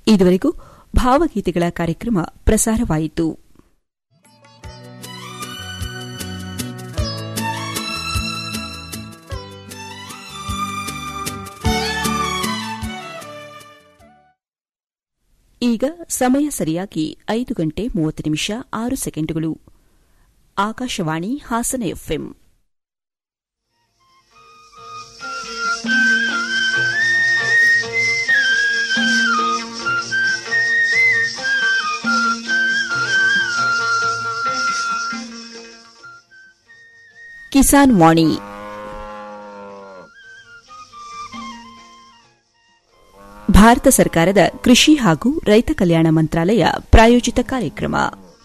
ಇದುವರೆಗೂ ಭಾವಗೀತೆಗಳ ಕಾರ್ಯಕ್ರಮ ಪ್ರಸಾರವಾಯಿತು ಈಗ ಸಮಯ ಸರಿಯಾಗಿ ಐದು ಗಂಟೆ ಮೂವತ್ತು ನಿಮಿಷ ಆರು ಸೆಕೆಂಡುಗಳು ಆಕಾಶವಾಣಿ ಹಾಸನ ಎಫ್ಎಂ ಕಿಸಾನ್ ವಾಣಿ ಭಾರತ ಸರ್ಕಾರದ ಕೃಷಿ ಹಾಗೂ ರೈತ ಕಲ್ಯಾಣ ಮಂತ್ರಾಲಯ ಪ್ರಾಯೋಜಿತ ಕಾರ್ಯಕ್ರಮ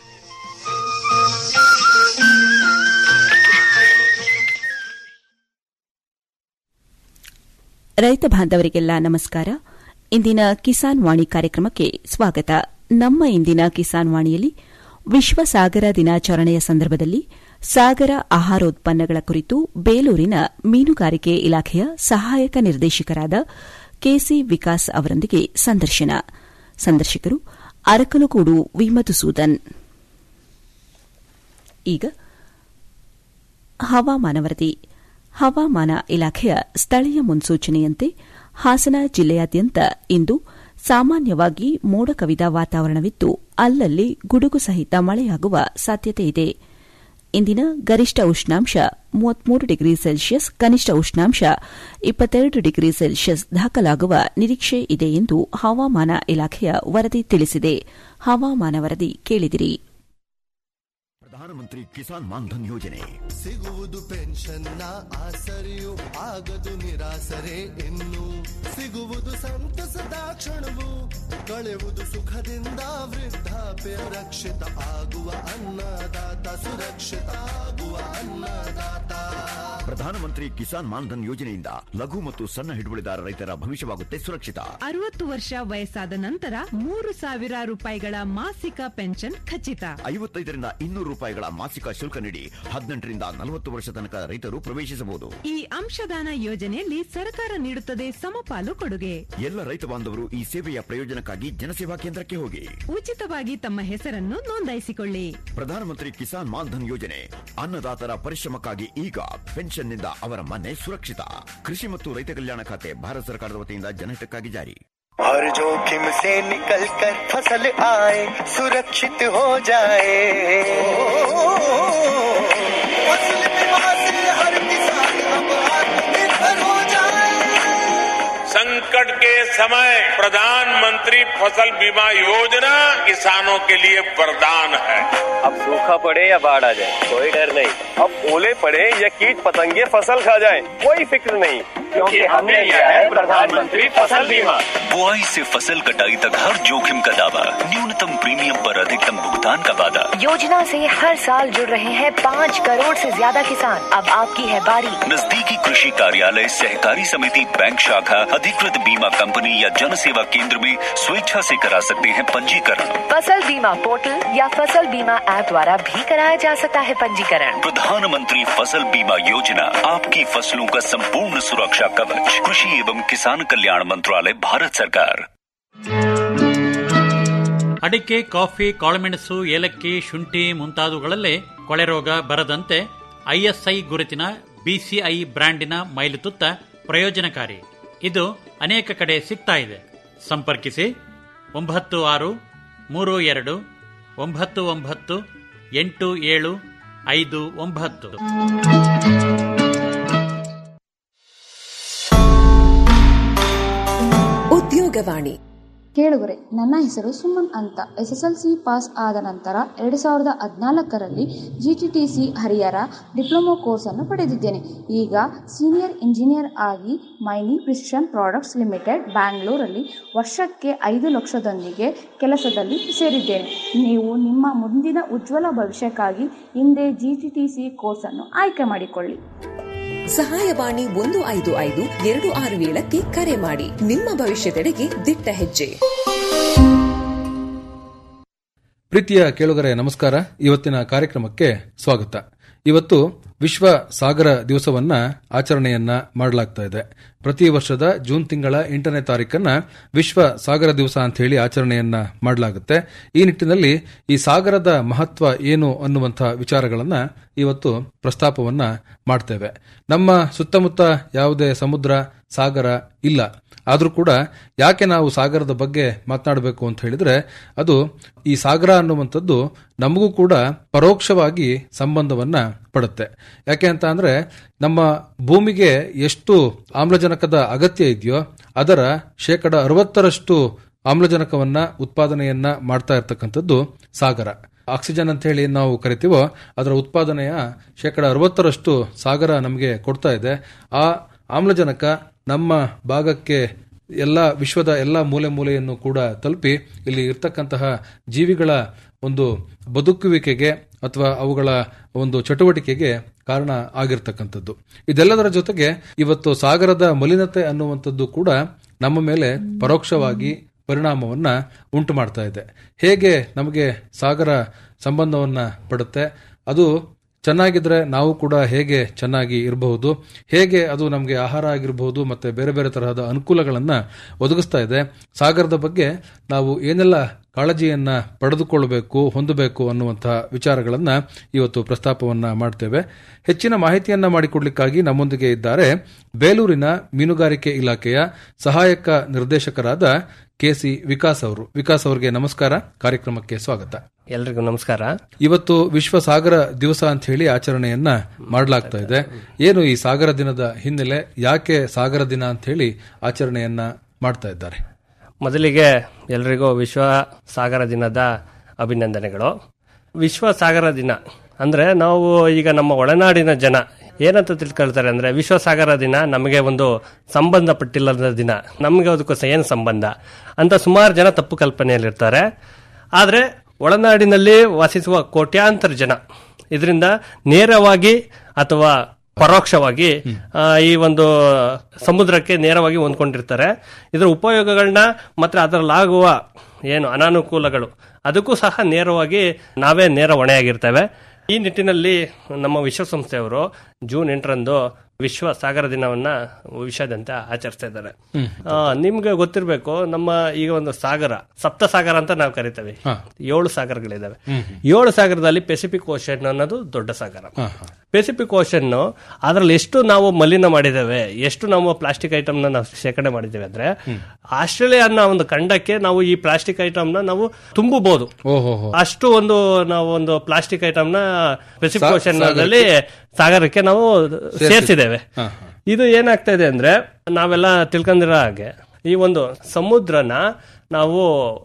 ರೈತ ಬಾಂಧವರಿಗೆಲ್ಲ ನಮಸ್ಕಾರ ಇಂದಿನ ಕಿಸಾನ್ ವಾಣಿ ಕಾರ್ಯಕ್ರಮಕ್ಕೆ ಸ್ವಾಗತ ನಮ್ಮ ಇಂದಿನ ಕಿಸಾನ್ ವಾಣಿಯಲ್ಲಿ ವಿಶ್ವ ಸಾಗರ ದಿನಾಚರಣೆಯ ಸಂದರ್ಭದಲ್ಲಿ ಸಾಗರ ಆಹಾರೋತ್ಪನ್ನಗಳ ಕುರಿತು ಬೇಲೂರಿನ ಮೀನುಗಾರಿಕೆ ಇಲಾಖೆಯ ಸಹಾಯಕ ನಿರ್ದೇಶಕರಾದ ಕೆಸಿ ವಿಕಾಸ್ ಅವರೊಂದಿಗೆ ಸಂದರ್ಶನ ಸಂದರ್ಶಕರು ಅರಕಲಗೂಡು ವಿಮಧುಸೂದನ್ ಈಗ ಹವಾಮಾನ ವರದಿ ಹವಾಮಾನ ಇಲಾಖೆಯ ಸ್ಥಳೀಯ ಮುನ್ಸೂಚನೆಯಂತೆ ಹಾಸನ ಜಿಲ್ಲೆಯಾದ್ಯಂತ ಇಂದು ಸಾಮಾನ್ಯವಾಗಿ ಮೋಡ ಕವಿದ ವಾತಾವರಣವಿದ್ದು ಅಲ್ಲಲ್ಲಿ ಗುಡುಗು ಸಹಿತ ಮಳೆಯಾಗುವ ಸಾಧ್ಯತೆಯಿದೆ ಇಂದಿನ ಗರಿಷ್ಠ ಉಷ್ಣಾಂಶ ಮೂವತ್ಮೂರು ಡಿಗ್ರಿ ಸೆಲ್ಸಿಯಸ್ ಕನಿಷ್ಠ ಉಷ್ಣಾಂಶ ಇಪ್ಪತ್ತೆರಡು ಡಿಗ್ರಿ ಸೆಲ್ಸಿಯಸ್ ದಾಖಲಾಗುವ ನಿರೀಕ್ಷೆ ಇದೆ ಎಂದು ಹವಾಮಾನ ಇಲಾಖೆಯ ವರದಿ ತಿಳಿಸಿದೆ ಹವಾಮಾನ ವರದಿ ಕೇಳಿದಿರಿ ಪ್ರಧಾನಮಂತ್ರಿ ಕಿಸಾನ್ ಮಾನ್ಧನ್ ಯೋಜನೆ ಸಿಗುವುದು ಪೆನ್ಷನ್ನ ಆಸರೆಯು ಆಗದು ನಿರಾಸರೆ ಇನ್ನು ಸಿಗುವುದು ಸಂತಸದ ಕ್ಷಣವು ಕಳೆಯುವುದು ಸುಖದಿಂದ ವೃದ್ಧಾಪ್ಯ ರಕ್ಷಿತ ಆಗುವ ಅನ್ನದಾತ ಸುರಕ್ಷಿತ ಆಗುವ ಅನ್ನದಾತ ಪ್ರಧಾನಮಂತ್ರಿ ಕಿಸಾನ್ ಮಾನ್ಧನ್ ಯೋಜನೆಯಿಂದ ಲಘು ಮತ್ತು ಸಣ್ಣ ಹಿಡುವಳಿದಾರ ರೈತರ ಭವಿಷ್ಯವಾಗುತ್ತೆ ಸುರಕ್ಷಿತ ಅರವತ್ತು ವರ್ಷ ವಯಸ್ಸಾದ ನಂತರ ಮೂರು ಸಾವಿರ ರೂಪಾಯಿಗಳ ಮಾಸಿಕ ಪೆನ್ಷನ್ ಖಚಿತ ಐವತ್ತೈದರಿಂದ ಇನ್ನೂರು ರೂಪಾಯಿಗಳ ಮಾಸಿಕ ಶುಲ್ಕ ನೀಡಿ ಹದಿನೆಂಟರಿಂದ ನಲವತ್ತು ವರ್ಷ ತನಕ ರೈತರು ಪ್ರವೇಶಿಸಬಹುದು ಈ ಅಂಶದಾನ ಯೋಜನೆಯಲ್ಲಿ ಸರ್ಕಾರ ನೀಡುತ್ತದೆ ಸಮಪಾಲು ಕೊಡುಗೆ ಎಲ್ಲ ರೈತ ಬಾಂಧವರು ಈ ಸೇವೆಯ ಪ್ರಯೋಜನಕ್ಕಾಗಿ ಜನಸೇವಾ ಕೇಂದ್ರಕ್ಕೆ ಹೋಗಿ ಉಚಿತವಾಗಿ ತಮ್ಮ ಹೆಸರನ್ನು ನೋಂದಾಯಿಸಿಕೊಳ್ಳಿ ಪ್ರಧಾನಮಂತ್ರಿ ಕಿಸಾನ್ ಮಾನ್ಧನ್ ಯೋಜನೆ ಅನ್ನದಾತರ ಪರಿಶ್ರಮಕ್ಕಾಗಿ ಈಗ ಪೆನ್ಷನ್ನಿಂದ ಅವರ ಮನೆ ಸುರಕ್ಷಿತ ಕೃಷಿ ಮತ್ತು ರೈತ ಕಲ್ಯಾಣ ಖಾತೆ ಭಾರತ ಸರ್ಕಾರದ ವತಿಯಿಂದ ಜನಹಿತಕ್ಕಾಗಿ ಜಾರಿ हर जोखिम से निकल कर फसल आए सुरक्षित हो जाए फसल बीमा से हर किसान अब आत्मनिर्भर हो जाए संकट के समय प्रधानमंत्री फसल बीमा योजना किसानों के लिए वरदान है अब सूखा पड़े या बाढ़ आ जाए कोई डर नहीं अब ओले पड़े या कीट पतंगे फसल खा जाए कोई फिक्र नहीं क्योंकि हमने लिया है प्रधानमंत्री फसल बीमा बुआई से फसल कटाई तक हर जोखिम का दावा न्यूनतम प्रीमियम पर अधिकतम भुगतान का वादा योजना से हर साल जुड़ रहे हैं पाँच करोड़ से ज्यादा किसान अब आपकी है बारी नजदीकी कृषि कार्यालय सहकारी समिति बैंक शाखा अधिकृत बीमा कंपनी या जन सेवा केंद्र में स्वेच्छा से करा सकते हैं पंजीकरण फसल बीमा पोर्टल या फसल बीमा ऐप द्वारा भी कराया जा सकता है पंजीकरण प्रधानमंत्री फसल बीमा योजना आपकी फसलों का संपूर्ण सुरक्षा कवच कृषि एवं किसान कल्याण मंत्रालय भारत सरकार ಅಡಿಕೆ ಕಾಫಿ ಕಾಳುಮೆಣಸು ಏಲಕ್ಕಿ ಶುಂಠಿ ಮುಂತಾದವುಗಳಲ್ಲೇ ಕೊಳೆ ರೋಗ ಬರದಂತೆ ಐಎಸ್ಐ ಗುರುತಿನ ಬಿಸಿಐ ಬ್ರ್ಯಾಂಡಿನ ಮೈಲುತುತ್ತ ಪ್ರಯೋಜನಕಾರಿ ಇದು ಅನೇಕ ಕಡೆ ಸಿಗ್ತಾ ಇದೆ ಸಂಪರ್ಕಿಸಿ ಒಂಬತ್ತು ಆರು ಮೂರು ಎರಡು ಒಂಬತ್ತು ಒಂಬತ್ತು ಎಂಟು ಏಳು ಐದು ಒಂಬತ್ತು ಉದ್ಯೋಗವಾಣಿ ಕೇಳುಗರೆ ನನ್ನ ಹೆಸರು ಸುಮನ್ ಅಂತ S S L C pass ಆದ ನಂತರ ಎರಡು ಸಾವಿರದ ಹದಿನಾಲ್ಕರಲ್ಲಿ G T T C Harihar diploma ಕೋರ್ಸನ್ನು ಪಡೆದಿದ್ದೇನೆ ಈಗ ಸೀನಿಯರ್ ಇಂಜಿನಿಯರ್ ಆಗಿ ಮೈನಿ ಪ್ರಿಸಿಷನ್ ಪ್ರಾಡಕ್ಟ್ಸ್ ಲಿಮಿಟೆಡ್ ಬ್ಯಾಂಗ್ಳೂರಲ್ಲಿ ವರ್ಷಕ್ಕೆ ಐದು ಲಕ್ಷದೊಂದಿಗೆ ಕೆಲಸದಲ್ಲಿ ಸೇರಿದ್ದೇನೆ ನೀವು ನಿಮ್ಮ ಮುಂದಿನ ಉಜ್ವಲ ಭವಿಷ್ಯಕ್ಕಾಗಿ ಹಿಂದೆ ಜಿ ಟಿ ಟಿ ಸಿ ಕೋರ್ಸನ್ನು ಆಯ್ಕೆ ಮಾಡಿಕೊಳ್ಳಿ ಸಹಾಯವಾಣಿ ಒಂದು ಐದು ಐದು ಎರಡು ಆರು ಏಳಕ್ಕೆ ಕರೆ ಮಾಡಿ ನಿಮ್ಮ ಭವಿಷ್ಯದೆಡೆಗೆ ದಿಟ್ಟ ಹೆಜ್ಜೆ ಪ್ರೀತಿಯ ಕೇಳುಗರೆ ನಮಸ್ಕಾರ ಇವತ್ತಿನ ಕಾರ್ಯಕ್ರಮಕ್ಕೆ ಸ್ವಾಗತ ಇವತ್ತು ವಿಶ್ವ ಸಾಗರ ದಿವಸವನ್ನ ಆಚರಣೆಯನ್ನ ಮಾಡಲಾಗ್ತಾ ಇದೆ ಪ್ರತಿ ವರ್ಷದ ಜೂನ್ ತಿಂಗಳ ಎಂಟನೇ ತಾರೀಕನ್ನ ವಿಶ್ವ ಸಾಗರ ದಿವಸ ಅಂತ ಹೇಳಿ ಆಚರಣೆಯನ್ನ ಮಾಡಲಾಗುತ್ತೆ ಈ ನಿಟ್ಟಿನಲ್ಲಿ ಈ ಸಾಗರದ ಮಹತ್ವ ಏನು ಅನ್ನುವಂತಹ ವಿಚಾರಗಳನ್ನ ಇವತ್ತು ಪ್ರಸ್ತಾಪವನ್ನ ಮಾಡ್ತೇವೆ ನಮ್ಮ ಸುತ್ತಮುತ್ತ ಯಾವುದೇ ಸಮುದ್ರ ಸಾಗರ ಇಲ್ಲ ಆದ್ರೂ ಕೂಡ ಯಾಕೆ ನಾವು ಸಾಗರದ ಬಗ್ಗೆ ಮಾತನಾಡಬೇಕು ಅಂತ ಹೇಳಿದ್ರೆ ಅದು ಈ ಸಾಗರ ಅನ್ನುವಂಥದ್ದು ನಮಗೂ ಕೂಡ ಪರೋಕ್ಷವಾಗಿ ಸಂಬಂಧವನ್ನ ಪಡುತ್ತೆ ಯಾಕೆ ಅಂತ ಅಂದ್ರೆ ನಮ್ಮ ಭೂಮಿಗೆ ಎಷ್ಟು ಆಮ್ಲಜನಕದ ಅಗತ್ಯ ಇದೆಯೋ ಅದರ ಶೇಕಡ ಅರವತ್ತರಷ್ಟು ಆಮ್ಲಜನಕವನ್ನ ಉತ್ಪಾದನೆಯನ್ನ ಮಾಡ್ತಾ ಇರತಕ್ಕಂಥದ್ದು ಸಾಗರ ಆಕ್ಸಿಜನ್ ಅಂತ ಹೇಳಿ ನಾವು ಕರಿತೀವೋ ಅದರ ಉತ್ಪಾದನೆಯ ಶೇಕಡ ಅರವತ್ತರಷ್ಟು ಸಾಗರ ನಮಗೆ ಕೊಡ್ತಾ ಇದೆ ಆ ಆಮ್ಲಜನಕ ನಮ್ಮ ಭಾಗಕ್ಕೆ ಎಲ್ಲ ವಿಶ್ವದ ಎಲ್ಲ ಮೂಲೆ ಮೂಲೆಯನ್ನು ಕೂಡ ತಲುಪಿ ಇಲ್ಲಿ ಇರ್ತಕ್ಕಂತಹ ಜೀವಿಗಳ ಒಂದು ಬದುಕುವಿಕೆಗೆ ಅಥವಾ ಅವುಗಳ ಒಂದು ಚಟುವಟಿಕೆಗೆ ಕಾರಣ ಆಗಿರ್ತಕ್ಕಂಥದ್ದು ಇದೆಲ್ಲದರ ಜೊತೆಗೆ ಇವತ್ತು ಸಾಗರದ ಮಲಿನತೆ ಅನ್ನುವಂಥದ್ದು ಕೂಡ ನಮ್ಮ ಮೇಲೆ ಪರೋಕ್ಷವಾಗಿ ಪರಿಣಾಮವನ್ನ ಉಂಟು ಮಾಡ್ತಾ ಇದೆ ಹೇಗೆ ನಮಗೆ ಸಾಗರ ಸಂಬಂಧವನ್ನ ಪಡುತ್ತೆ ಅದು ಚೆನ್ನಾಗಿದ್ರೆ ನಾವು ಕೂಡ ಹೇಗೆ ಚೆನ್ನಾಗಿ ಇರಬಹುದು ಹೇಗೆ ಅದು ನಮಗೆ ಆಹಾರ ಆಗಿರಬಹುದು ಮತ್ತೆ ಬೇರೆ ಬೇರೆ ತರಹದ ಅನುಕೂಲಗಳನ್ನ ಒದಗಿಸ್ತಾ ಇದೆ ಸಾಗರದ ಬಗ್ಗೆ ನಾವು ಏನೆಲ್ಲ ಕಾಳಜಿಯನ್ನ ಪಡೆದುಕೊಳ್ಳಬೇಕು ಹೊಂದಬೇಕು ಅನ್ನುವಂತಹ ವಿಚಾರಗಳನ್ನ ಇವತ್ತು ಪ್ರಸ್ತಾಪವನ್ನ ಮಾಡ್ತೇವೆ ಹೆಚ್ಚಿನ ಮಾಹಿತಿಯನ್ನ ಮಾಡಿಕೊಡ್ಲಿಕ್ಕಾಗಿ ನಮ್ಮೊಂದಿಗೆ ಇದ್ದಾರೆ ಬೇಲೂರಿನ ಮೀನುಗಾರಿಕೆ ಇಲಾಖೆಯ ಸಹಾಯಕ ನಿರ್ದೇಶಕರಾದ ಕೆಸಿ ವಿಕಾಸ್ ಅವರು ವಿಕಾಸ್ ಅವರಿಗೆ ನಮಸ್ಕಾರ ಕಾರ್ಯಕ್ರಮಕ್ಕೆ ಸ್ವಾಗತ ಎಲ್ರಿಗೂ ನಮಸ್ಕಾರ ಇವತ್ತು ವಿಶ್ವ ಸಾಗರ ದಿವಸ ಅಂತ ಹೇಳಿ ಆಚರಣೆಯನ್ನ ಮಾಡಲಾಗ್ತಾ ಇದೆ ಏನು ಈ ಸಾಗರ ದಿನದ ಹಿನ್ನೆಲೆ ಯಾಕೆ ಸಾಗರ ದಿನ ಅಂತ ಹೇಳಿ ಆಚರಣೆಯನ್ನ ಮಾಡ್ತಾ ಇದ್ದಾರೆ ಮೊದಲಿಗೆ ಎಲ್ರಿಗೂ ವಿಶ್ವ ಸಾಗರ ದಿನದ ಅಭಿನಂದನೆಗಳು ವಿಶ್ವ ಸಾಗರ ದಿನ ಅಂದ್ರೆ ನಾವು ಈಗ ನಮ್ಮ ಒಳನಾಡಿನ ಜನ ಏನಂತ ತಿಳ್ಕೊಳ್ತಾರೆ ಅಂದ್ರೆ ವಿಶ್ವ ಸಾಗರ ದಿನ ನಮಗೆ ಒಂದು ಸಂಬಂಧಪಟ್ಟಿಲ್ಲದ ದಿನ ನಮಗೆ ಅದಕ್ಕೋಸ್ಕರ ಏನು ಸಂಬಂಧ ಅಂತ ಸುಮಾರು ಜನ ತಪ್ಪು ಕಲ್ಪನೆಯಲ್ಲಿರ್ತಾರೆ ಆದರೆ ಒಳನಾಡಿನಲ್ಲಿ ವಾಸಿಸುವ ಕೋಟ್ಯಾಂತರ ಜನ ಇದರಿಂದ ನೇರವಾಗಿ ಅಥವಾ ಪರೋಕ್ಷವಾಗಿ ಆ, ಈ ಒಂದು ಸಮುದ್ರಕ್ಕೆ ನೇರವಾಗಿ ಹೊಂದ್ಕೊಂಡಿರ್ತಾರೆ ಇದರ ಉಪಯೋಗಗಳನ್ನ ಮತ್ತೆ ಅದರಲ್ಲಾಗುವ ಏನು ಅನಾನುಕೂಲಗಳು ಅದಕ್ಕೂ ಸಹ ನೇರವಾಗಿ ನಾವೇ ನೇರ ಹೊಣೆಯಾಗಿರ್ತೇವೆ ಈ ನಿಟ್ಟಿನಲ್ಲಿ ನಮ್ಮ ವಿಶ್ವಸಂಸ್ಥೆಯವರು ಜೂನ್ ಎಂಟರಂದು ವಿಶ್ವ ಸಾಗರ ದಿನವನ್ನ ವಿಶ್ವಾದ್ಯಂತ ಆಚರಿಸ್ತಾ ಇದ್ದಾರೆ ಆ, ನಿಮ್ಗೆ ಗೊತ್ತಿರಬೇಕು ನಮ್ಮ ಈಗ ಒಂದು ಸಾಗರ ಸಪ್ತ ಸಾಗರ ಅಂತ ನಾವು ಕರಿತೇವೆ ಏಳು ಸಾಗರಗಳಿದಾವೆ ಏಳು ಸಾಗರದಲ್ಲಿ ಪೆಸಿಫಿಕ್ ಓಷನ್ ಅನ್ನೋದು ದೊಡ್ಡ ಸಾಗರ ಪೆಸಿಫಿಕ್ ಓಷನ್ ಅದರಲ್ಲಿ ಎಷ್ಟು ನಾವು ಮಲಿನ ಮಾಡಿದ್ದೇವೆ ಎಷ್ಟು ನಾವು ಪ್ಲಾಸ್ಟಿಕ್ ಐಟಮ್ ನಾವು ಶೇಖರಣೆ ಮಾಡಿದ್ದೇವೆ ಅಂದ್ರೆ ಆಸ್ಟ್ರೇಲಿಯಾ ಅನ್ನೋ ಒಂದು ಖಂಡಕ್ಕೆ ನಾವು ಈ ಪ್ಲಾಸ್ಟಿಕ್ ಐಟಮ್ ನ ನಾವು ತುಂಬಬಹುದು ಓಹೋ ಅಷ್ಟು ಒಂದು ನಾವು ಒಂದು ಪ್ಲಾಸ್ಟಿಕ್ ಐಟಮ್ ನ ಪೆಸಿಫಿಕ್ ಸಾ- ಓಷನ್ ಸಾಗರಕ್ಕೆ- ನಲ್ಲಿ ಸಾಗರಕ್ಕೆ ನಾವು ಸೇರಿಸಿದ್ದೇವೆ ಇದು ಏನಾಗ್ತಾ ಇದೆ ಅಂದ್ರೆ ನಾವೆಲ್ಲ ತಿಳ್ಕೊಂಡಿರೋ ಹಾಗೆ ಈ ಒಂದು ಸಮುದ್ರನ ನಾವು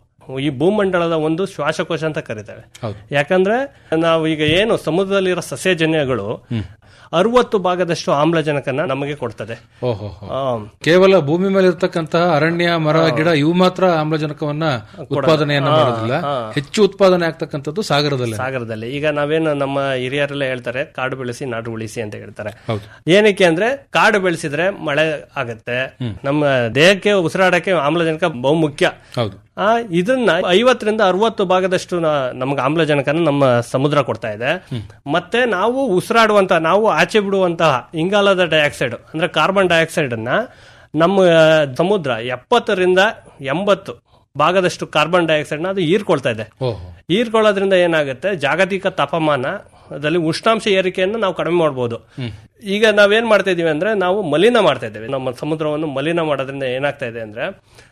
ಈ ಭೂಮಂಡಲದ ಒಂದು ಶ್ವಾಸಕೋಶ ಅಂತ ಕರಿತೇವೆ ಯಾಕಂದ್ರೆ ನಾವು ಈಗ ಏನು ಸಮುದ್ರದಲ್ಲಿರೋ ಸಸ್ಯಜನ್ಯಗಳು ಅರವತ್ತು ಭಾಗದಷ್ಟು ಆಮ್ಲಜನಕನ ನಮಗೆ ಕೊಡ್ತದೆ ಓಹೋ ಆ, ಕೇವಲ ಭೂಮಿ ಮೇಲೆ ಇರ್ತಕ್ಕಂತಹ ಅರಣ್ಯ ಮರ ಗಿಡ ಇವು ಮಾತ್ರ ಆಮ್ಲಜನಕವನ್ನ ಉತ್ಪಾದನೆಯನ್ನ ಹಾ, ಮಾಡೋದಿಲ್ಲ ಹಾ. ಹೆಚ್ಚು ಉತ್ಪಾದನೆ ಆಗ್ತಕ್ಕಂಥದ್ದು ಸಾಗರದಲ್ಲಿ ಸಾಗರದಲ್ಲಿ ಈಗ ನಾವೇನು ನಮ್ಮ ಹಿರಿಯರೆಲ್ಲ ಹೇಳ್ತಾರೆ ಕಾಡು ಬೆಳೆಸಿ ನಾಡು ಉಳಿಸಿ ಅಂತ ಹೇಳ್ತಾರೆ ಹೌದು ಏನಕ್ಕೆ ಅಂದ್ರೆ ಕಾಡು ಬೆಳೆಸಿದ್ರೆ ಮಳೆ ಆಗತ್ತೆ ನಮ್ಮ ದೇಹಕ್ಕೆ ಉಸಿರಾಡಕ್ಕೆ ಆಮ್ಲಜನಕ ಬಹುಮುಖ್ಯ ಹೌದು ಆ ಇದನ್ನ ಐವತ್ತರಿಂದ ಅರವತ್ತು ಭಾಗದಷ್ಟು ನ- ನಮ್ಗೆ ಆಮ್ಲಜನಕನ ನಮ್ಮ ಸಮುದ್ರ ಕೊಡ್ತಾ ಇದೆ ಮತ್ತೆ ನಾವು ಉಸಿರಾಡುವಂತಹ ನಾವು ಆಚೆ ಬಿಡುವಂತಹ ಇಂಗಾಲದ ಡೈಆಕ್ಸೈಡ್ ಅಂದ್ರೆ ಕಾರ್ಬನ್ ಡೈಆಕ್ಸೈಡ್ ಅನ್ನ ನಮ್ಮ ಆ, ಸಮುದ್ರ ಎಪ್ಪತ್ತರಿಂದ ಎಂಬತ್ತು ಭಾಗದಷ್ಟು ಕಾರ್ಬನ್ ಡೈಆಕ್ಸೈಡ್ ನ ಅದು ಹೀರ್ಕೊಳ್ತಾ ಇದೆ ಓಹೋ ಹೀರ್ಕೊಳ್ಳೋದ್ರಿಂದ ಏನಾಗುತ್ತೆ ಜಾಗತಿಕ ತಾಪಮಾನದಲ್ಲಿ ಉಷ್ಣಾಂಶ ಏರಿಕೆಯನ್ನು ನಾವು ಕಡಿಮೆ ಮಾಡ್ಬೋದು ಈಗ ನಾವೇನ್ ಮಾಡ್ತಾ ಇದೀವಿ ಅಂದ್ರೆ ನಾವು ಮಲಿನ ಮಾಡ್ತಾ ಇದ್ದೇವೆ ನಮ್ಮ ಸಮುದ್ರವನ್ನು ಮಲಿನ ಮಾಡೋದ್ರಿಂದ ಏನಾಗ್ತಾ ಇದೆ ಅಂದ್ರೆ